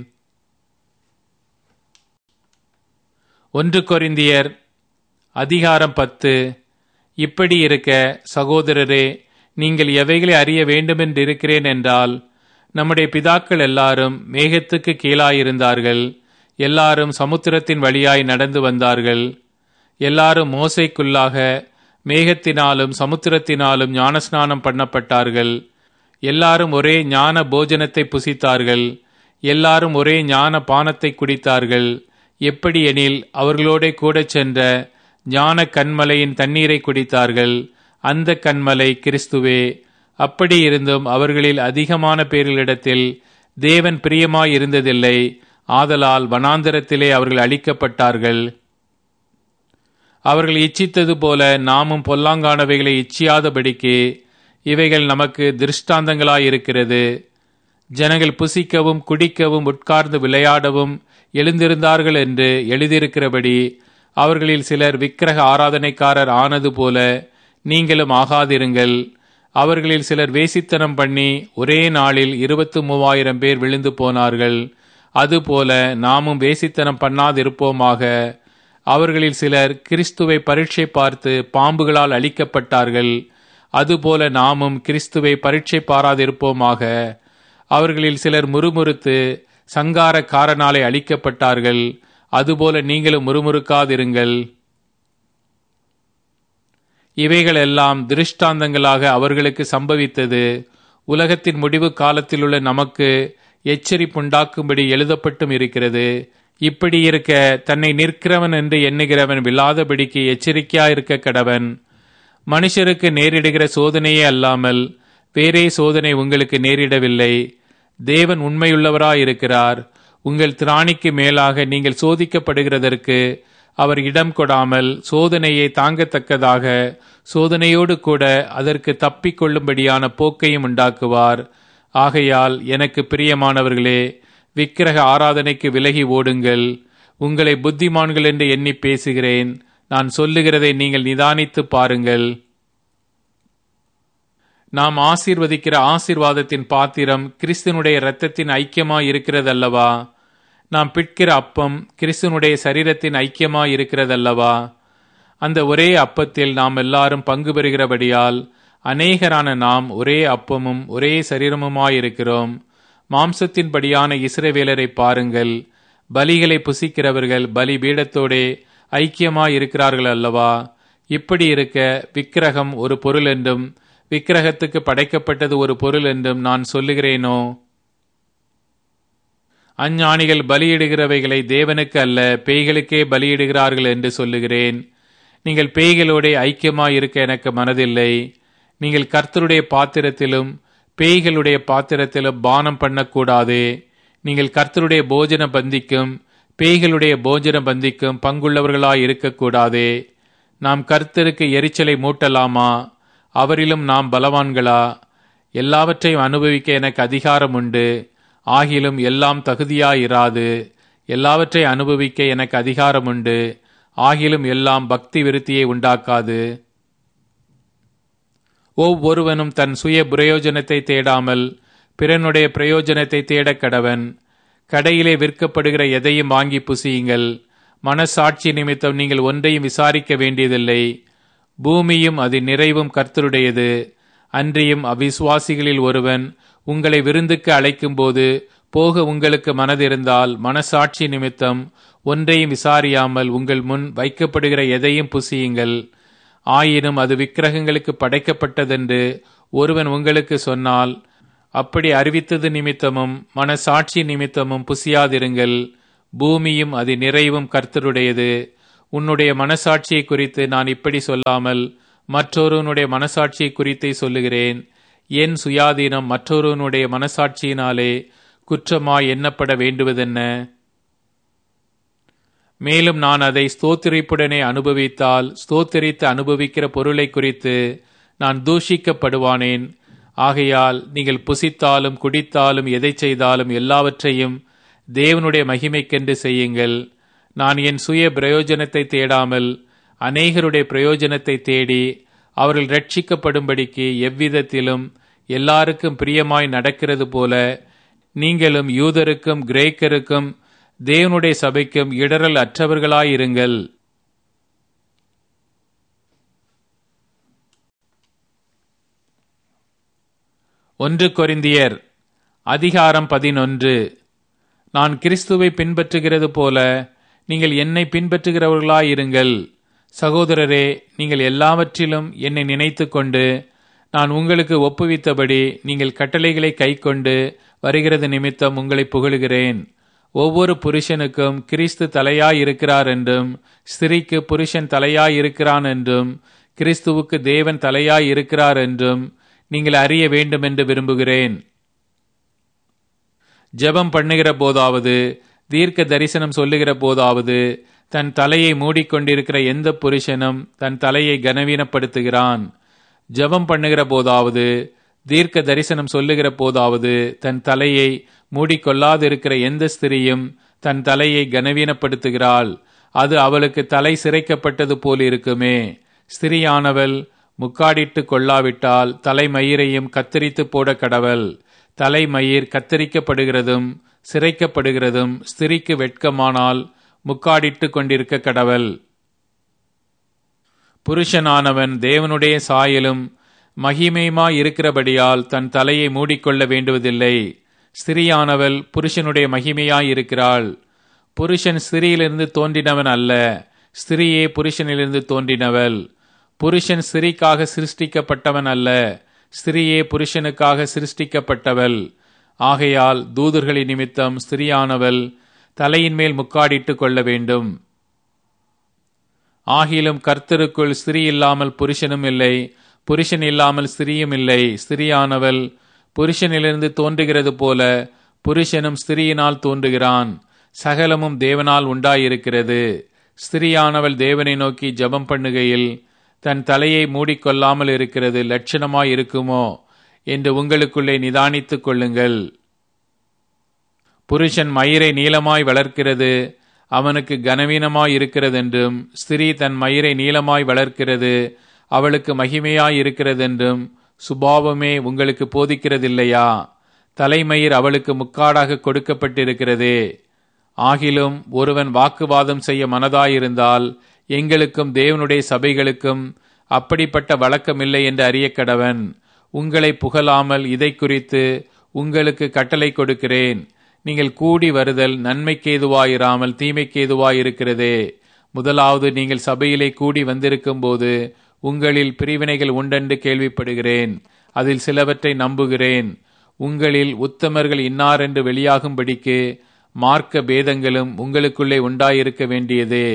ஒன்று கொரிந்தியர் அதிகாரம் பத்து இப்படி இருக்க சகோதரரே நீங்கள் எவைகளை அறிய வேண்டுமென்றிருக்கிறேன் என்றால் நம்முடைய பிதாக்கள் எல்லாரும் மேகத்துக்கு கீழாயிருந்தார்கள் எல்லாரும் சமுத்திரத்தின் வழியாய் நடந்து வந்தார்கள் எல்லாரும் மோசைக்குள்ளாக மேகத்தினாலும் சமுத்திரத்தினாலும் ஞானஸ்நானம் பண்ணப்பட்டார்கள் எல்லாரும் ஒரே ஞான போஜனத்தை புசித்தார்கள் எல்லாரும் ஒரே ஞான பானத்தை குடித்தார்கள் எப்படி எனில் அவர்களோட கூட சென்ற ஞான கண்மலையின் தண்ணீரை குடித்தார்கள் அந்த கண்மலை கிறிஸ்துவே அப்படி இருந்தும் அவர்களில் அதிகமான பேர்களிடத்தில் தேவன் பிரியமாயிருந்ததில்லை ஆதலால் வனாந்தரத்திலே அவர்கள் அழிக்கப்பட்டார்கள் அவர்கள் இச்சித்தது போல நாமும் பொல்லாங்கானவைகளை இச்சியாதபடிக்கு இவைகள் நமக்கு திருஷ்டாந்தங்களாயிருக்கிறது ஜனங்கள் புசிக்கவும் குடிக்கவும் உட்கார்ந்து விளையாடவும் எழுந்திருந்தார்கள் என்று எழுதியிருக்கிறபடி அவர்களில் சிலர் விக்கிரக ஆராதனைக்காரர் ஆனது போல நீங்களும் ஆகாதிருங்கள் அவர்களில் சிலர் வேசித்தனம் பண்ணி ஒரே நாளில் இருபத்து மூவாயிரம் பேர் விழுந்து போனார்கள் அதுபோல நாமும் வேசித்தனம் பண்ணாதிருப்போமாக அவர்களில் சிலர் கிறிஸ்துவை பரீட்சை பார்த்து பாம்புகளால் அழிக்கப்பட்டார்கள் அதுபோல நாமும் கிறிஸ்துவை பரீட்சை பாராதிருப்போமாக அவர்களில் சிலர் முறுமுறுத்து சங்காரக்காரனாலே அழிக்கப்பட்டார்கள் அதுபோல நீங்களும் முறுமுறுக்காதிருங்கள் இவைகளெல்லாம் திருஷ்டாந்தங்களாக அவர்களுக்கு சம்பவித்தது உலகத்தின் முடிவு காலத்திலுள்ள நமக்கு எச்சரிப்புண்டாக்கும்படி எழுதப்பட்டும் இருக்கிறது இப்படி இருக்க தன்னை நிற்கிறவன் என்று எண்ணுகிறவன் விழாதபடிக்கு எச்சரிக்கையாயிருக்க கடவன் மனுஷருக்கு நேரிடுகிற சோதனையே அல்லாமல் வேறே சோதனை உங்களுக்கு நேரிடவில்லை தேவன் உண்மையுள்ளவராயிருக்கிறார் உங்கள் திராணிக்கு மேலாக நீங்கள் சோதிக்கப்படுகிறதற்கு அவர் இடம் கொடாமல் சோதனையை தாங்கத்தக்கதாக சோதனையோடு கூட அதற்கு தப்பிக்கொள்ளும்படியான போக்கையும் உண்டாக்குவார் ஆகையால் எனக்கு பிரியமானவர்களே விக்கிரக ஆராதனைக்கு விலகி ஓடுங்கள் உங்களை புத்திமான்கள் என்று எண்ணி பேசுகிறேன் நான் சொல்லுகிறதை நீங்கள் நிதானித்து பாருங்கள் நாம் ஆசீர்வதிக்கிற ஆசீர்வாதத்தின் பாத்திரம் கிறிஸ்தனுடைய இரத்தத்தின் ஐக்கியமாய் இருக்கிறதல்லவா நாம் பிட்கிற அப்பம் கிறிஸ்தனுடைய சரீரத்தின் ஐக்கியமாய் இருக்கிறதல்லவா அந்த ஒரே அப்பத்தில் நாம் எல்லாரும் பங்கு பெறுகிறபடியால் அநேகரான நாம் ஒரே அப்பமும் ஒரே சரீரமுமாயிருக்கிறோம் மாம்சத்தின்படியான இஸ்ரவேலரை பாருங்கள் பலிகளை புசிக்கிறவர்கள் பலி பீடத்தோடே ஐக்கியமாயிருக்கிறார்கள் அல்லவா இப்படி இருக்க விக்கிரகம் ஒரு பொருள் என்றும் விக்கிரகத்துக்கு படைக்கப்பட்டது ஒரு பொருள் என்றும் நான் சொல்லுகிறேனோ அஞ்ஞானிகள் பலியிடுகிறவைகளை தேவனுக்கு அல்ல பேய்களுக்கே பலியிடுகிறார்கள் என்று சொல்லுகிறேன் நீங்கள் பேய்களோட ஐக்கியமாய் இருக்க எனக்கு மனதில்லை நீங்கள் கர்த்தருடைய பாத்திரத்திலும் பேய்களுடைய பாத்திரத்திலும் பானம் பண்ணக்கூடாதே நீங்கள் கர்த்தருடைய போஜன பந்திக்கும் பேய்களுடைய போஜன பந்திக்கும் பங்குள்ளவர்களாய் இருக்கக்கூடாதே நாம் கர்த்தருக்கு எரிச்சலை மூட்டலாமா அவரிலும் நாம் பலவான்களா எல்லாவற்றையும் அனுபவிக்க எனக்கு அதிகாரம் உண்டு ஆகிலும் எல்லாம் தகுதியாயிராது எல்லாவற்றை அனுபவிக்க எனக்கு அதிகாரம் உண்டு ஆகிலும் எல்லாம் பக்தி விருத்தியை உண்டாக்காது ஒவ்வொருவனும் தன் சுய பிரயோஜனத்தை தேடாமல் பிறனுடைய பிரயோஜனத்தை தேடக் கடவன் கடையிலே விற்கப்படுகிற எதையும் வாங்கி புசியுங்கள் மனசாட்சி நிமித்தம் நீங்கள் ஒன்றையும் விசாரிக்க வேண்டியதில்லை பூமியும் அது நிறைவும் கர்த்தருடையது அன்றியும் அவிசுவாசிகளில் ஒருவன் உங்களை விருந்துக்கு அழைக்கும்போது போக உங்களுக்கு மனதிருந்தால் மனசாட்சி நிமித்தம் ஒன்றையும் விசாரியாமல் உங்கள் முன் வைக்கப்படுகிற எதையும் புசியுங்கள் ஆயினும் அது விக்கிரகங்களுக்கு படைக்கப்பட்டதென்று ஒருவன் உங்களுக்கு சொன்னால் அப்படி அறிவித்தது நிமித்தமும் மனசாட்சி நிமித்தமும் புசியாதிருங்கள் பூமியும் அது நிறைவும் கர்த்தருடையது உன்னுடைய மனசாட்சியை குறித்து நான் இப்படி சொல்லாமல் மற்றொருவனுடைய மனசாட்சியை குறித்தே சொல்லுகிறேன் என் சுயாதீனம் மற்றொருவனுடைய மனசாட்சியினாலே குற்றமாய் எண்ணப்பட வேண்டுவதென்ன மேலும் நான் அதை ஸ்தோத்திரிப்புடனே அனுபவித்தால் ஸ்தோத்திரித்து அனுபவிக்கிற பொருளை குறித்து நான் தூஷிக்கப்படுவானேன் ஆகையால் நீங்கள் புசித்தாலும் குடித்தாலும் எதை செய்தாலும் எல்லாவற்றையும் தேவனுடைய மகிமைக்கென்று செய்யுங்கள் நான் என் சுய பிரயோஜனத்தை தேடாமல் அநேகருடைய பிரயோஜனத்தை தேடி அவர்கள் ரட்சிக்கப்படும்படிக்கு எவ்விதத்திலும் எல்லாருக்கும் பிரியமாய் நடக்கிறது போல நீங்களும் யூதருக்கும் கிரேக்கருக்கும் தேவனுடைய சபைக்கும் இடரல் அற்றவர்களாயிருங்கள் ஒன்று கொரிந்தியர் அதிகாரம் பதினொன்று நான் கிறிஸ்துவை பின்பற்றுகிறது போல நீங்கள் என்னை பின்பற்றுகிறவர்களாயிருங்கள் சகோதரரே நீங்கள் எல்லாவற்றிலும் என்னை நினைத்து கொண்டு நான் உங்களுக்கு ஒப்புவித்தபடி நீங்கள் கட்டளைகளை கைக்கொண்டு வருகிறது நிமித்தம் உங்களை புகழுகிறேன் ஒவ்வொரு புருஷனுக்கும் கிறிஸ்து தலையாயிருக்கிறார் என்றும் ஸ்திரீக்கு புருஷன் தலையாயிருக்கிறான் என்றும் கிறிஸ்துவுக்கு தேவன் தலையாயிருக்கிறார் என்றும் நீங்கள் அறிய வேண்டும் என்று விரும்புகிறேன் ஜெபம் பண்ணுகிற போதாவது தீர்க்க தரிசனம் சொல்லுகிற போதாவது தன் தலையை மூடிக்கொண்டிருக்கிற எந்த புருஷனும் தன் தலையை கனவீனப்படுத்துகிறான் ஜெபம் பண்ணுகிற போதாவது தீர்க்க தரிசனம் சொல்லுகிற போதாவது தன் தலையை மூடிக்கொள்ளாதிருக்கிற எந்த ஸ்திரியும் தன் தலையை கனவீனப்படுத்துகிறாள் அது அவளுக்கு தலை சிரைக்கப்பட்டது போல் இருக்குமே ஸ்திரியானவள் முக்காடிட்டு கொள்ளாவிட்டால் தலைமயிரையும் கத்தரித்து போட கடவள் தலைமயிர் கத்தரிக்கப்படுகிறதும் சிரைக்கப்படுகிறதும் ஸ்திரிக்கு வெட்கமானால் முக்காடிட்டு கொண்டிருக்க கடவள் புருஷனானவன் தேவனுடைய சாயலும் மகிமையுமாய் இருக்கிறபடியால் தன் தலையை மூடிக்கொள்ள வேண்டுவதில்லை ஸ்திரியானவள் புருஷனுடைய மகிமையாய் இருக்கிறாள் புருஷன் ஸ்திரியிலிருந்து தோன்றினவன் அல்ல ஸ்திரியே புருஷனிலிருந்து தோன்றினவள் புருஷன் ஸ்திரிக்காக சிருஷ்டிக்கப்பட்டவன் அல்ல ஸ்திரியே புருஷனுக்காக சிருஷ்டிக்கப்பட்டவள் ஆகையால் தூதர்களின் நிமித்தம் ஸ்திரியானவள் தலையின் மேல் முக்காடிட்டு கொள்ள வேண்டும் ஆகிலும் கர்த்தருக்குள் ஸ்திரீ இல்லாமல் புருஷனும் இல்லை புருஷன் இல்லாமல் ஸ்திரியும் இல்லை ஸ்திரியானவள் புருஷனிலிருந்து தோன்றுகிறது போல புருஷனும் ஸ்திரியினால் தோன்றுகிறான் சகலமும் தேவனால் உண்டாயிருக்கிறது ஸ்திரியானவள் தேவனை நோக்கி ஜெபம் பண்ணுகையில் தன் தலையை மூடிக்கொள்ளாமல் இருக்கிறது லட்சணமாய் இருக்குமோ என்று உங்களுக்குள்ளே நிதானித்துக் கொள்ளுங்கள் புருஷன் மயிரை நீளமாய் வளர்க்கிறது அவனுக்கு கனவீனமாய் இருக்கிறதென்றும் ஸ்திரீ தன் மயிரை நீளமாய் வளர்க்கிறது அவளுக்கு மகிமையாய் இருக்கிறதென்றும் சுபாவமே உங்களுக்கு போதிக்கிறதில்லையா தலைமயிர் அவளுக்கு முக்காடாக கொடுக்கப்பட்டிருக்கிறதே ஆகிலும் ஒருவன் வாக்குவாதம் செய்ய மனதாயிருந்தால் எங்களுக்கும் தேவனுடைய சபைகளுக்கும் அப்படிப்பட்ட வழக்கமில்லை என்று அறிய கடவன் உங்களை புகழாமல் இதை குறித்து உங்களுக்கு கட்டளை கொடுக்கிறேன் நீங்கள் கூடி வருதல் நன்மைக்கேதுவாயிராமல் தீமைக்கேதுவாயிருக்கிறதே முதலாவது நீங்கள் சபையிலே கூடி வந்திருக்கும் போது உங்களில் பிரிவினைகள் உண்டென்று கேள்விப்படுகிறேன் அதில் சிலவற்றை நம்புகிறேன் உங்களில் உத்தமர்கள் இன்னாரென்று வெளியாகும்படிக்கு மார்க்க பேதங்களும் உங்களுக்குள்ளே உண்டாயிருக்க வேண்டியதே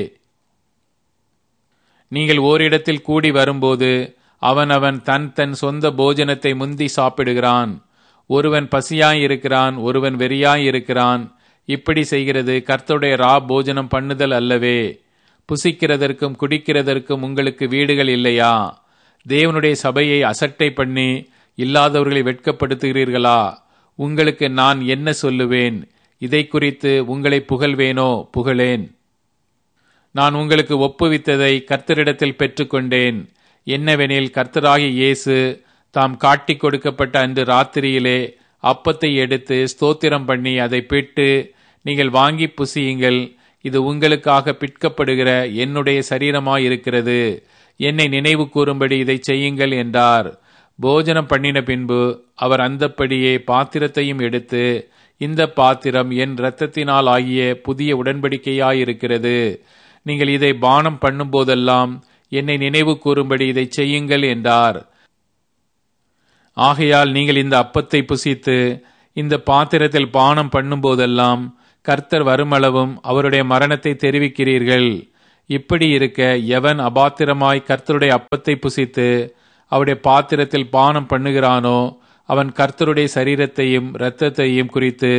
நீங்கள் ஓரிடத்தில் கூடி வரும்போது அவனவன் தன் தன் சொந்த போஜனத்தை முந்தி சாப்பிடுகிறான் ஒருவன் பசியாயிருக்கிறான் ஒருவன் வெறியாயிருக்கிறான் இப்படி செய்கிறது கர்த்தருடைய ரா போஜனம் பண்ணுதல் அல்லவே புசிக்கிறதற்கும் குடிக்கிறதற்கும் உங்களுக்கு வீடுகள் இல்லையா தேவனுடைய சபையை அசட்டை பண்ணி இல்லாதவர்களை வெட்கப்படுத்துகிறீர்களா உங்களுக்கு நான் என்ன சொல்லுவேன் இதை குறித்து உங்களை புகழ்வேனோ புகழேன் நான் உங்களுக்கு ஒப்புவித்ததை கர்த்தரிடத்தில் பெற்றுக்கொண்டேன் என்னவெனில் கர்த்தராகிய இயேசு தாம் காட்டிக் கொடுக்கப்பட்ட அன்று ராத்திரியிலே அப்பத்தை எடுத்து ஸ்தோத்திரம் பண்ணி அதை பிட்டு நீங்கள் வாங்கி புசியுங்கள் இது உங்களுக்காக பிற்கப்படுகிற என்னுடைய சரீரமாயிருக்கிறது என்னை நினைவு கூறும்படி இதை செய்யுங்கள் என்றார் போஜனம் பண்ணின பின்பு அவர் அந்தப்படியே பாத்திரத்தையும் எடுத்து இந்த பாத்திரம் என் இரத்தத்தினால் ஆகிய புதிய உடன்படிக்கையாயிருக்கிறது நீங்கள் இதை பானம் பண்ணும்போதெல்லாம் என்னை நினைவு கூறும்படி இதை செய்யுங்கள் என்றார் ஆகையால் நீங்கள் இந்த அப்பத்தை புசித்து இந்த பாத்திரத்தில் பானம் பண்ணும்போதெல்லாம் கர்த்தர் வருமளவும் அவருடைய மரணத்தை தெரிவிக்கிறீர்கள் இப்படி இருக்க எவன் அபாத்திரமாய் கர்த்தருடைய அப்பத்தை புசித்து அவருடைய பாத்திரத்தில் பானம் பண்ணுகிறானோ அவன் கர்த்தருடைய சரீரத்தையும் இரத்தத்தையும் குறித்து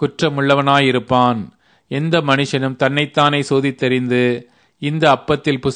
குற்றமுள்ளவனாயிருப்பான் எந்த மனுஷனும் தன்னைத்தானே சோதித்தறிந்து இந்த அப்பத்தில் புசி